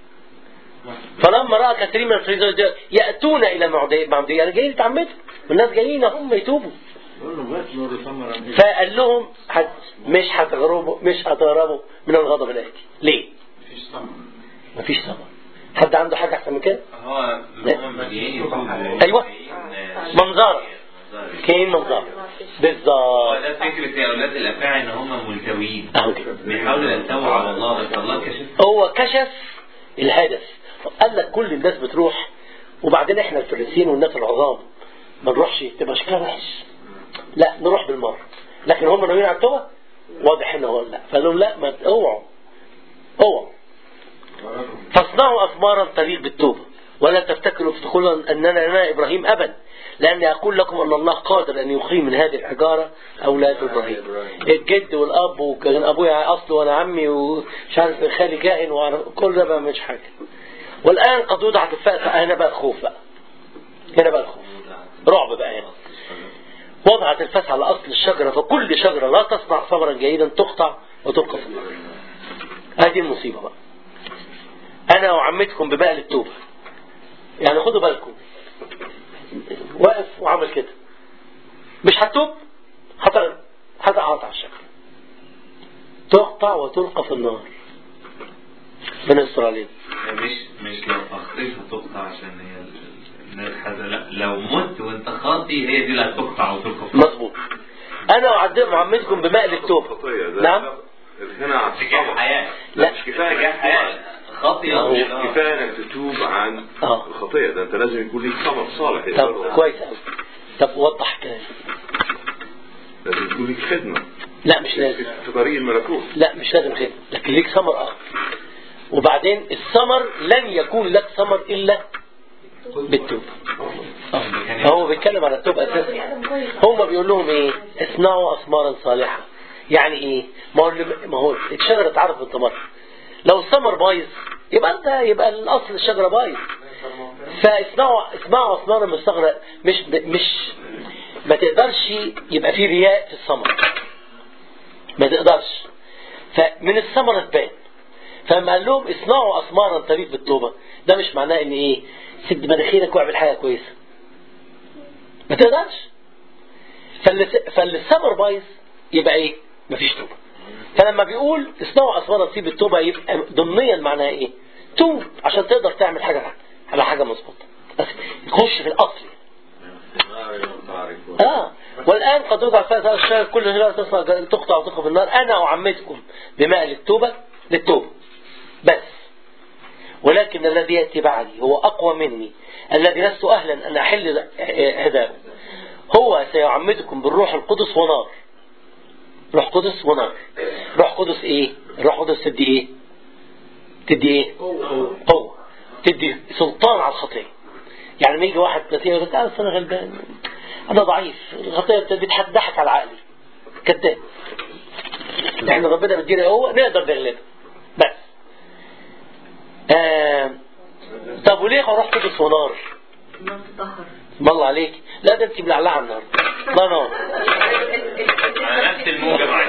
فلما رأى كثيرين من الفريسيين يأتون إلى معمودية معمودية يعني جايين يتعمدوا والناس جايين هم يتوبوا قول له بس نور ثمرة فقال لهم حد مش هتهربوا مش هتهربوا من الغضب الآتي ليه؟ مفيش ثمر مفيش ثمر حد عنده حاجة أحسن من كده؟ هو هم جايين يتوبوا أيوة. منظرة كاين منظر هو بالظبط ده فكرة يا أولاد الأفاعي إن هم ملتويين أهو كده بيحاولوا يلتووا على الله بس الله كشف هو كشف الهدف قال لك كل الناس بتروح وبعدين احنا الفريسيين والناس العظام ما نروحش تبقى شكلها وحش لا نروح بالمره لكن هم ناويين على التوبه واضح ان هو لا فقال لهم لا ما اوعوا اوعوا فاصنعوا اثمارا تليق بالتوبه ولا تفتكروا افتخروا اننا لنا ابراهيم ابا لاني اقول لكم ان الله قادر ان يقيم من هذه الحجاره اولاد ابراهيم الجد والاب وكان ابويا اصل وانا عمي ومش عارف خالي كائن وعارف- كل ده بقى مش حاجه والان قد وضعت الفأس هنا بقى الخوف بقى هنا بقى الخوف رعب بقى هنا وضعت الفأس على اصل الشجره فكل شجره لا تصنع ثمرا جيدا تقطع وتلقى في النار هذه المصيبه بقى انا اعمدكم بماء التوبه يعني خدوا بالكم واقف وعمل كده مش هتوب هت- هتقطع الشجره تقطع وتلقى في النار من اسرائيل مش مش لو أخطيت هتقطع عشان هي ال- الناس حاجة لا لو مت وأنت خاطي هي دي اللي هتقطع وتلقى في مظبوط انا اعذب معمدكم بماء التوبه خطية ده نعم هنا على اتجاه الصبر حياة لا مش كفاية اتجاه انك حياة خاطي أهو. أو مش كفاية انك تتوب عن آه. الخطية ده انت لازم يكون ليك ثمر صالح طب يقدر- كويس قوي طب وضح كده لازم يكون ليك خدمة لا مش لازم في طريق الملكوت لا مش لازم خدمة لكن ليك ثمر اخر وبعدين الثمر لن يكون لك ثمر الا بالتوبه آه. هو بيتكلم على التوبه اساسا هم بيقول لهم ايه اصنعوا اثمارا صالحه يعني ايه ما هو اللي- ما هو الشجره اتعرف بالثمر لو الثمر بايظ يبقى انت يبقى الاصل الشجره بايظ فاسمعوا اسمعوا اصنام المستغرق مش مش ما تقدرش يبقى في رياء في الثمر ما تقدرش فمن الثمرة تبان فلما قال لهم اصنعوا اسمارا طريق بالتوبة ده مش معناه ان ايه سد مناخيرك واعمل حاجة كويسة ما تقدرش فاللي فاللي الثمر بايظ يبقى ايه مفيش توبة فلما بيقول اصنعوا اسمارا طريق بالتوبة يبقى ضمنيا معناها ايه توب عشان تقدر تعمل حاجة على حاجة مظبوطة بس تخش في الاصل اه والآن قد وضع فيها الشجر كل هلال تصنع تقطع وتقف في النار أنا أعمدكم بماء للتوبة للتوبة بس ولكن الذي يأتي بعدي هو أقوى مني الذي لست أهلا أن أحل هداه هو سيعمدكم بالروح القدس ونار روح قدس ونار روح قدس ايه روح قدس تدي ايه تدي ايه قوة تدي سلطان على الخطية يعني لما يجي واحد نتيجة يقول لك انا أصل انا غلبان انا ضعيف الخطية بتضحك على عقلي كذاب احنا ربنا مدينا قوة نقدر نغلبها بس آه طب وليه هروح قدس ونار النار تطهر ما الله عليك لا ده انت ملعلعه النار ما نار على نفس الموجة معاك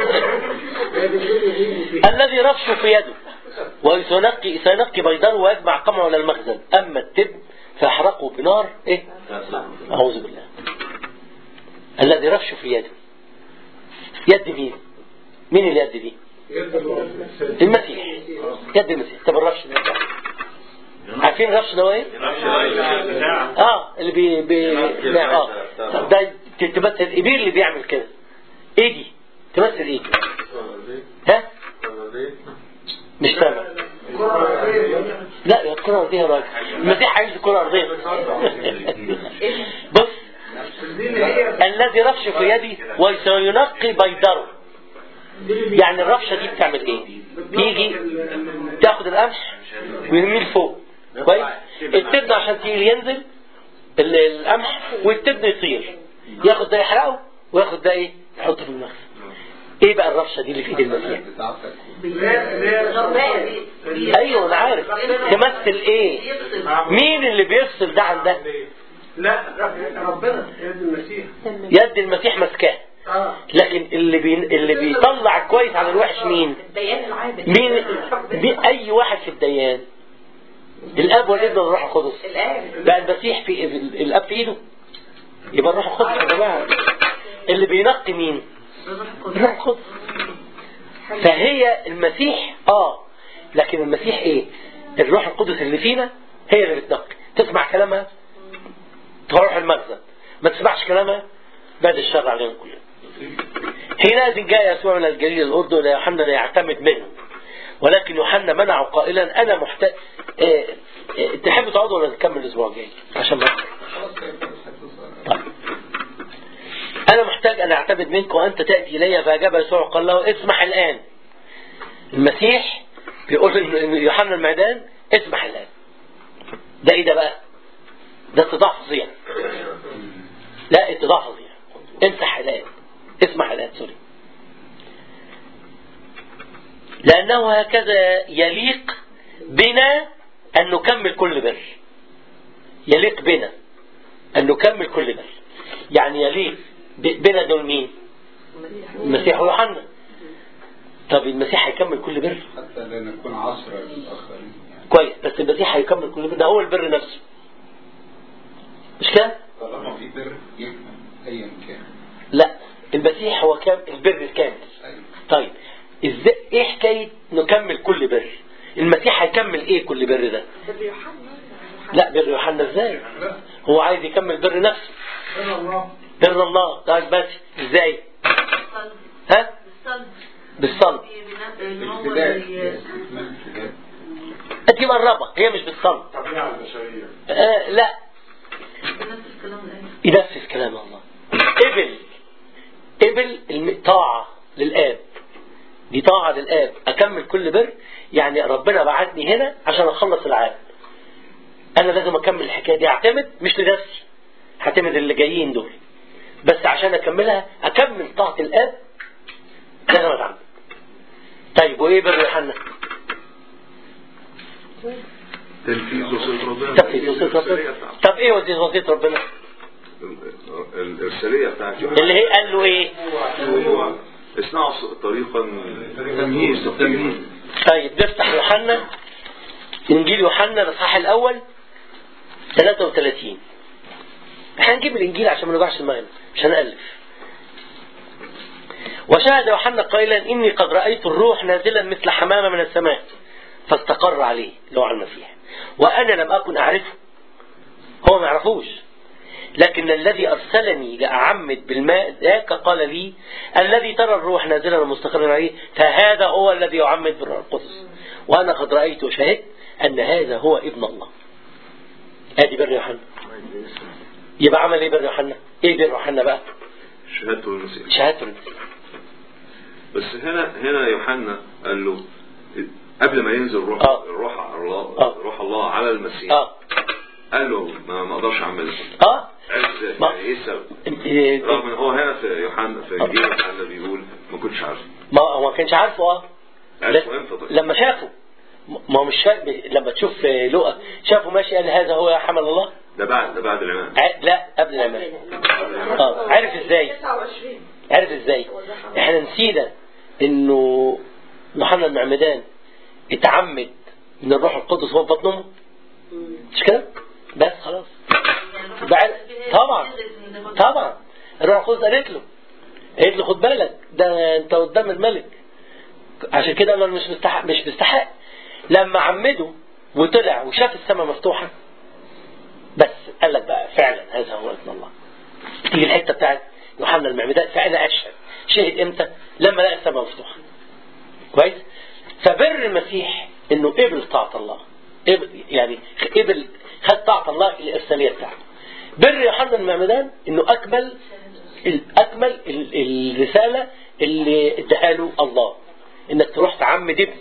الذي رفش في يده وسينقي سينقي بيضان ويجمع قمعه الى المخزن اما التب فاحرقه بنار ايه اعوذ بالله الذي رفش في يده يد مين مين اليد دي المسيح يد المسيح طب الرفش ده عارفين الرفش ده هو ايه اه اللي بي بي نعم اه طب ده تمثل ايه مين اللي بيعمل كده ايه دي تمثل ايه ها مش سامع لا يا الكرة الأرضية يا راجل المسيح عايز الكرة الأرضية بص الذي رفش في يدي وسينقي بيضره يعني الرفشة دي بتعمل ايه تيجي تاخد القمح ويرميه لفوق كويس التبن عشان تيجي ينزل ال- القمح والتبن يطير ياخد ده يحرقه وياخد ده ايه يحطه في المخزن ايه بقى الرفشة دي اللي في ايد المسيح بتاعتك ايوه انا عارف تمثل ايه مين اللي بيفصل ده عن ده لا ربنا يد المسيح يد المسيح ماسكاه اه لكن اللي بي... اللي بيطلع كويس عن الوحش مين الديان العادل مين مين اي واحد في الديان الاب والابن والروح القدس الآن بقى المسيح في الاب في ايده يبقى الروح القدس يا جماعه اللي بينقي مين الروح القدس فهي المسيح اه لكن المسيح ايه الروح القدس اللي فينا هي اللي بتنقي تسمع كلامها تروح المخزن ما تسمعش كلامها بعد الشر علينا كلنا حينئذ جاء يسوع من الجليل الأردن إلى يوحنا ليعتمد منه ولكن يوحنا منعه قائلا أنا محتاج إيه إيه تحبوا تقعدوا ولا نكمل الأسبوع الجاي عشان ما طيب. أنا محتاج أن أعتمد منك وأنت تأتي إلي فأجاب يسوع قال له اسمح الآن المسيح بيقول إن يوحنا المعدان اسمح الآن ده إيه ده بقى؟ ده اتضاع فظيع لا اتضاع فظيع امسح الآن اسمح الآن سوري لأنه هكذا يليق بنا أن نكمل كل بر يليق بنا أن نكمل كل بر يعني يليق ب- بنا دول مين المسيح ويوحنا طب المسيح هيكمل كل بر حتى لا نكون عصرا للآخرين يعني كويس بس المسيح هيكمل كل بر ده هو البر نفسه مش كده طالما في بر يكمل أيا كان لا المسيح هو كام البر الكامل أيوة. طيب ازاي ايه حكايه نكمل كل بر المسيح هيكمل ايه كل بر ده لا بر يوحنا ازاي هو عايز يكمل بر نفسه سبحان الله بر الله طيب بس ازاي ها بالصلب بالصلب ان هو ابتداء ي- استكمال ابتداء انت مقربه هي مش بالصلب الطبيعة البشرية آه لا بنفس الكلام الآية ينفذ كلام الله قبل قبل الم- طاعة للآب دي طاعة للآب أكمل كل بر يعني ربنا بعتني هنا عشان أخلص العالم أنا لازم أكمل الحكاية دي أعتمد مش لنفسي هعتمد اللي جايين دول بس عشان أكملها أكمل طاعة الآب لازم أتعمد طيب وإيه بر يوحنا؟ تنفيذ وصية ربنا تنفيذ وصية الإرسالية ربنا بتاعته. طب ايه وصية وصية ربنا ال- الإرسالية بتاعت اللي هي قال له ايه هو اصنعوا طريقا تمييز تمييز طيب نفتح يوحنا انجيل يوحنا الاصحاح الاول 33 احنا هنجيب الانجيل عشان ما نوجعش دماغنا مش هنالف وشاهد يوحنا قائلا اني قد رايت الروح نازلا مثل حمامه من السماء فاستقر عليه اللي هو على المسيح وانا لم اكن اعرفه هو ما يعرفوش لكن الذي أرسلني لأعمد بالماء ذاك قال لي الذي ترى الروح نازلا ومستقرا عليه فهذا هو الذي يعمد بالروح القدس وأنا قد رأيت وشهدت أن هذا هو ابن الله آدي بر يوحنا يبقى عمل إيه بر يوحنا إيه بر يوحنا بقى شهادته المسيح شهادته للمسيح بس هنا هنا يوحنا قال له قبل ما ينزل روح آه. روح الله آه. روح الله على المسيح آه قال له ما ما اقدرش اعملها آه عرف ما- يعني ايه السبب إيه- رغم ان هو هنا في يوحنا في انجيل يوحنا بيقول ما كنتش عارف ما هو ما كانش عارفه اه عرفه امتى طيب لما شافه ما هو مش شاف لما تشوف لقى شافه ماشي قال هذا هو حمل الله ده بعد ده بعد العناد ع- لا قبل العمل اه عارف ازاي 29 عارف ازاي احنا نسينا انه يوحنا المعمدان اتعمد من الروح القدس وهو في بطن امه مش كده بس خلاص بعد طبعا طبعا الروح القدس قالت له قالت له خد بالك ده انت قدام الملك عشان كده قال له أنا مش مستحق مش مستحق لما عمده وطلع وشاف السماء مفتوحه بس قال لك بقى فعلا هذا هو ابن الله تيجي الحته بتاعت يوحنا المعمدان فانا اشهد شهد امتى لما لقى السماء مفتوحه كويس فبر المسيح انه قبل طاعه الله قبل يعني قبل خد طاعه الله الارساليه بتاعته بر يوحنا المعمدان انه اكمل اكمل ال- الرساله اللي اداها له الله انك تروح تعمد ابني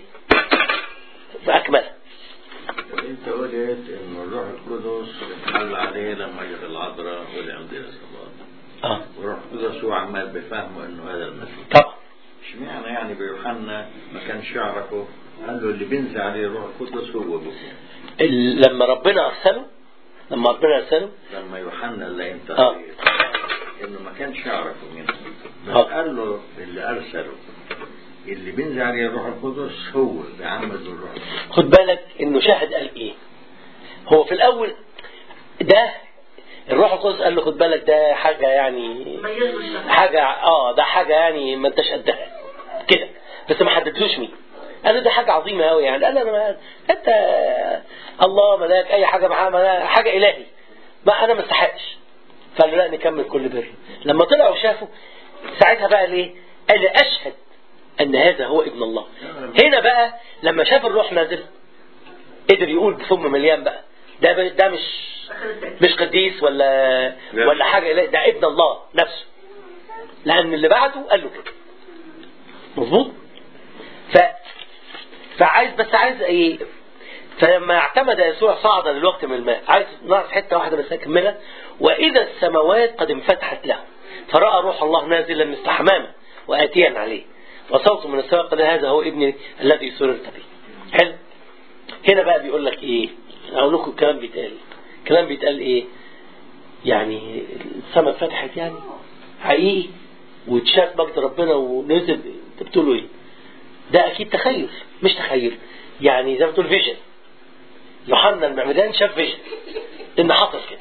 فاكملها انت قلت ان الروح القدس اتحل عليه لما جت العذراء والعمدية الصلاة اه والروح القدس هو عمال بفهمه انه هذا المسيح طبعا اشمعنى يعني بيوحنا ما كانش يعرفه قال له اللي بينزل عليه الروح القدس هو ابوه ال- لما ربنا ارسله لما ربنا ارسله لما يوحنا اللي انت اه انه ما كانش يعرفه منه بس آه. قال له اللي ارسله اللي بينزل عليه الروح القدس هو بيعمد الروح القدس خد بالك انه شاهد قال ايه هو في الاول ده الروح القدس قال له خد بالك ده حاجه يعني ما يرضى حاجه اه ده حاجه يعني ما انتش قدها كده بس ما حددلوش مين قال له ده حاجه عظيمه قوي يعني قال له انا ما انت الله ملاك اي حاجه معاه ملاك حاجه الهي ما انا ما استحقش فقال له لا نكمل كل بر لما طلع وشافه ساعتها بقى ليه قال لي اشهد ان هذا هو ابن الله هنا بقى لما شاف الروح نازل قدر يقول بفم مليان بقى ده ب- ده مش مش قديس ولا ولا حاجه لا ده ابن الله نفسه لان اللي بعده قال له كده مظبوط ف فعايز بس عايز ايه فلما اعتمد يسوع صعد للوقت من الماء عايز نعرف حته واحده بس اكملها واذا السماوات قد انفتحت له فراى روح الله نازلا مثل حمامه واتيا عليه وصوت من السماء قال هذا هو ابني الذي سررت به حلو هنا بقى بيقول لك ايه اقول لكم الكلام بيتقال الكلام بيتقال ايه يعني السماء فتحت يعني حقيقي وتشاف مجد ربنا ونزل انت بتقولوا ايه ده اكيد تخيل مش تخيل يعني زي ما تقول فيجن يوحنا المعمدان شاف فيجن ان حصل كده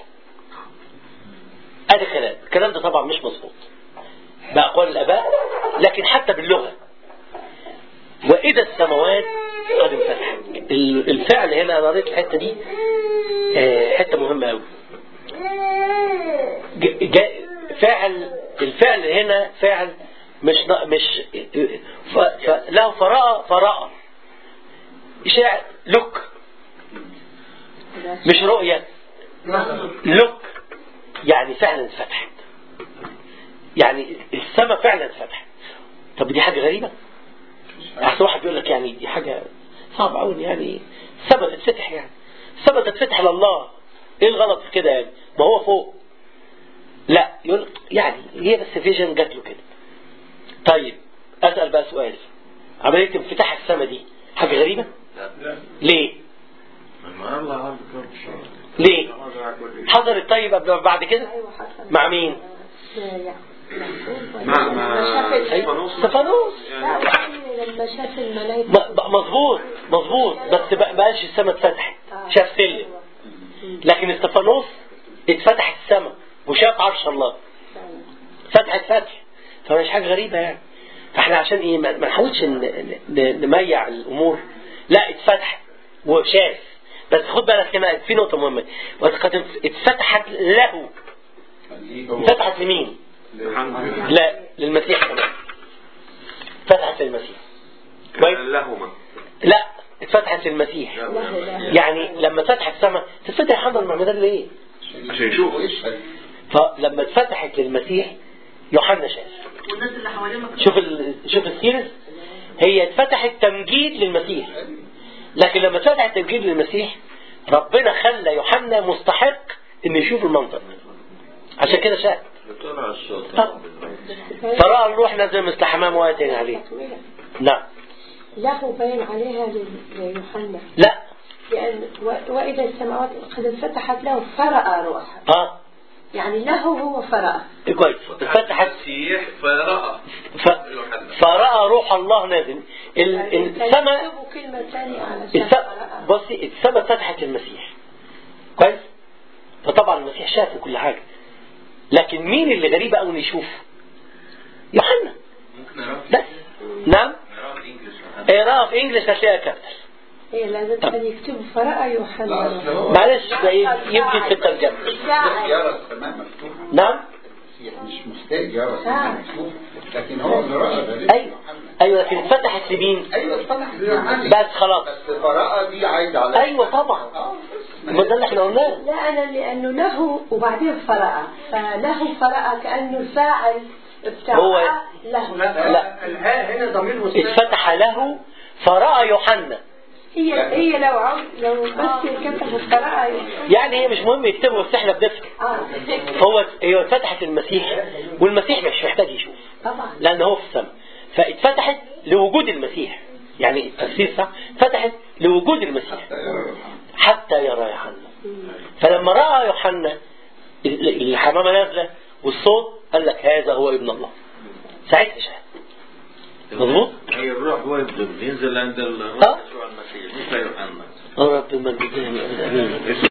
ادي كلام الكلام ده طبعا مش مظبوط باقوال الاباء لكن حتى باللغه واذا السماوات قد انفتحت ال- الفعل هنا انا قريت الحته دي آه، حته مهمه قوي ج- جا- فعل الفعل هنا فعل مش نا- مش ف ف له فراء فراء شاعر لك مش رؤية لك يعني فعلا اتفتحت يعني السماء فعلا اتفتحت طب دي حاجة غريبة احسن واحد بيقول لك يعني دي حاجة صعبة قوي يعني السماء تتفتح يعني السماء تتفتح لله ايه الغلط في كده يعني ما هو فوق لا يقول يعني هي بس فيجن جات له كده طيب اسال بقى سؤال عمليه انفتاح السماء دي حاجه غريبه ليه لما الله عز وجل ليه حضر الطيب قبل بعد كده ايوه حصل مع مين مع مع أيوة. استفانوس لا وبعدين لما شاف الملائكة م- ب- مظبوط مظبوط بس بق- بقاش السماء اتفتحت شاف سلم لكن استفانوس اتفتحت السماء وشاف عرش الله فتحت فتح فمش حاجة غريبة يعني فاحنا عشان ايه ما ما نحاولش ن- ن- نميع الامور لا اتفتح وشاف بس خد بالك هنا في نقطة مهمة وقد اتفتحت له ليه هو فتحت لمين؟ الحمد لله لا للمسيح كمان فتحت للمسيح كويس؟ كان لهما لا اتفتحت للمسيح يعني لما فتحت السماء تتفتح حضر المعمدان ليه؟ عشان يشوف ويشهد فلما اتفتحت للمسيح يوحنا شاف والناس اللي حواليه ما كانوش شوف ال... شوف السيرس هي اتفتحت تمجيد للمسيح لكن لما اتفتحت تمجيد للمسيح ربنا خلى يوحنا مستحق انه يشوف المنظر عشان كده شاف طلع الصوت طب. فرأى الروح نزل مثل حمام واتين عليه نعم له باين عليها لل- ليوحنا لا لأن و- وإذا السماوات قد انفتحت له فرأى روحا اه يعني له هو فرأى كويس اتفتحت المسيح فرأى ف... فرأى روح الله نازل ال... السماء يكتبوا كلمة ثانية علشان الس... فرأى بصي السماء فتحت المسيح كويس فطبعا المسيح شاف كل حاجة لكن مين اللي غريب قوي انه يشوف يوحنا ممكن نقراه بس نعم نقراه بالانجلش اقراها في انجلش هتلاقيها كابتل هي لازم كان يكتبوا فرأى يوحنا لا أصل هو معلش ده يمكن في الترجمة مستاء يرى السماء مفتوحة نعم المسيح مش مستاء يرى السماء مفتوحة لكن هو اللي رأى غريب ايوه ايوه لكن اتفتحت لمين ايوه اتفتح ليوحنا بس خلاص بس فرأى دي عايدة على ايوه طبعا اه بس ما ده اللي احنا قلناه لا أنا لأنه له وبعدين فرأى فله فرأى كأنه الفاعل بتاع هو- له لا. الهاء هنا ضمير مستتر اتفتح له فرأى يوحنا هي هي لو عم لو بس كتبوا فرأى يوحنا يعني هي مش مهم يكتبوا بس احنا بنفهم اه هو هي اتفتحت المسيح والمسيح مش محتاج يشوف طبعا لأن هو في السماء فاتفتحت لوجود المسيح يعني التفسير صح فتحت لوجود المسيح حتى يرى يوحنا فلما رأى يوحنا ال- الحمامة نازلة والصوت قال لك هذا هو ابن الله ساعتها شاهد مظبوط؟ هي الروح هو بينزل عند الروح آه. يسوع المسيح مش يوحنا رب المجد امين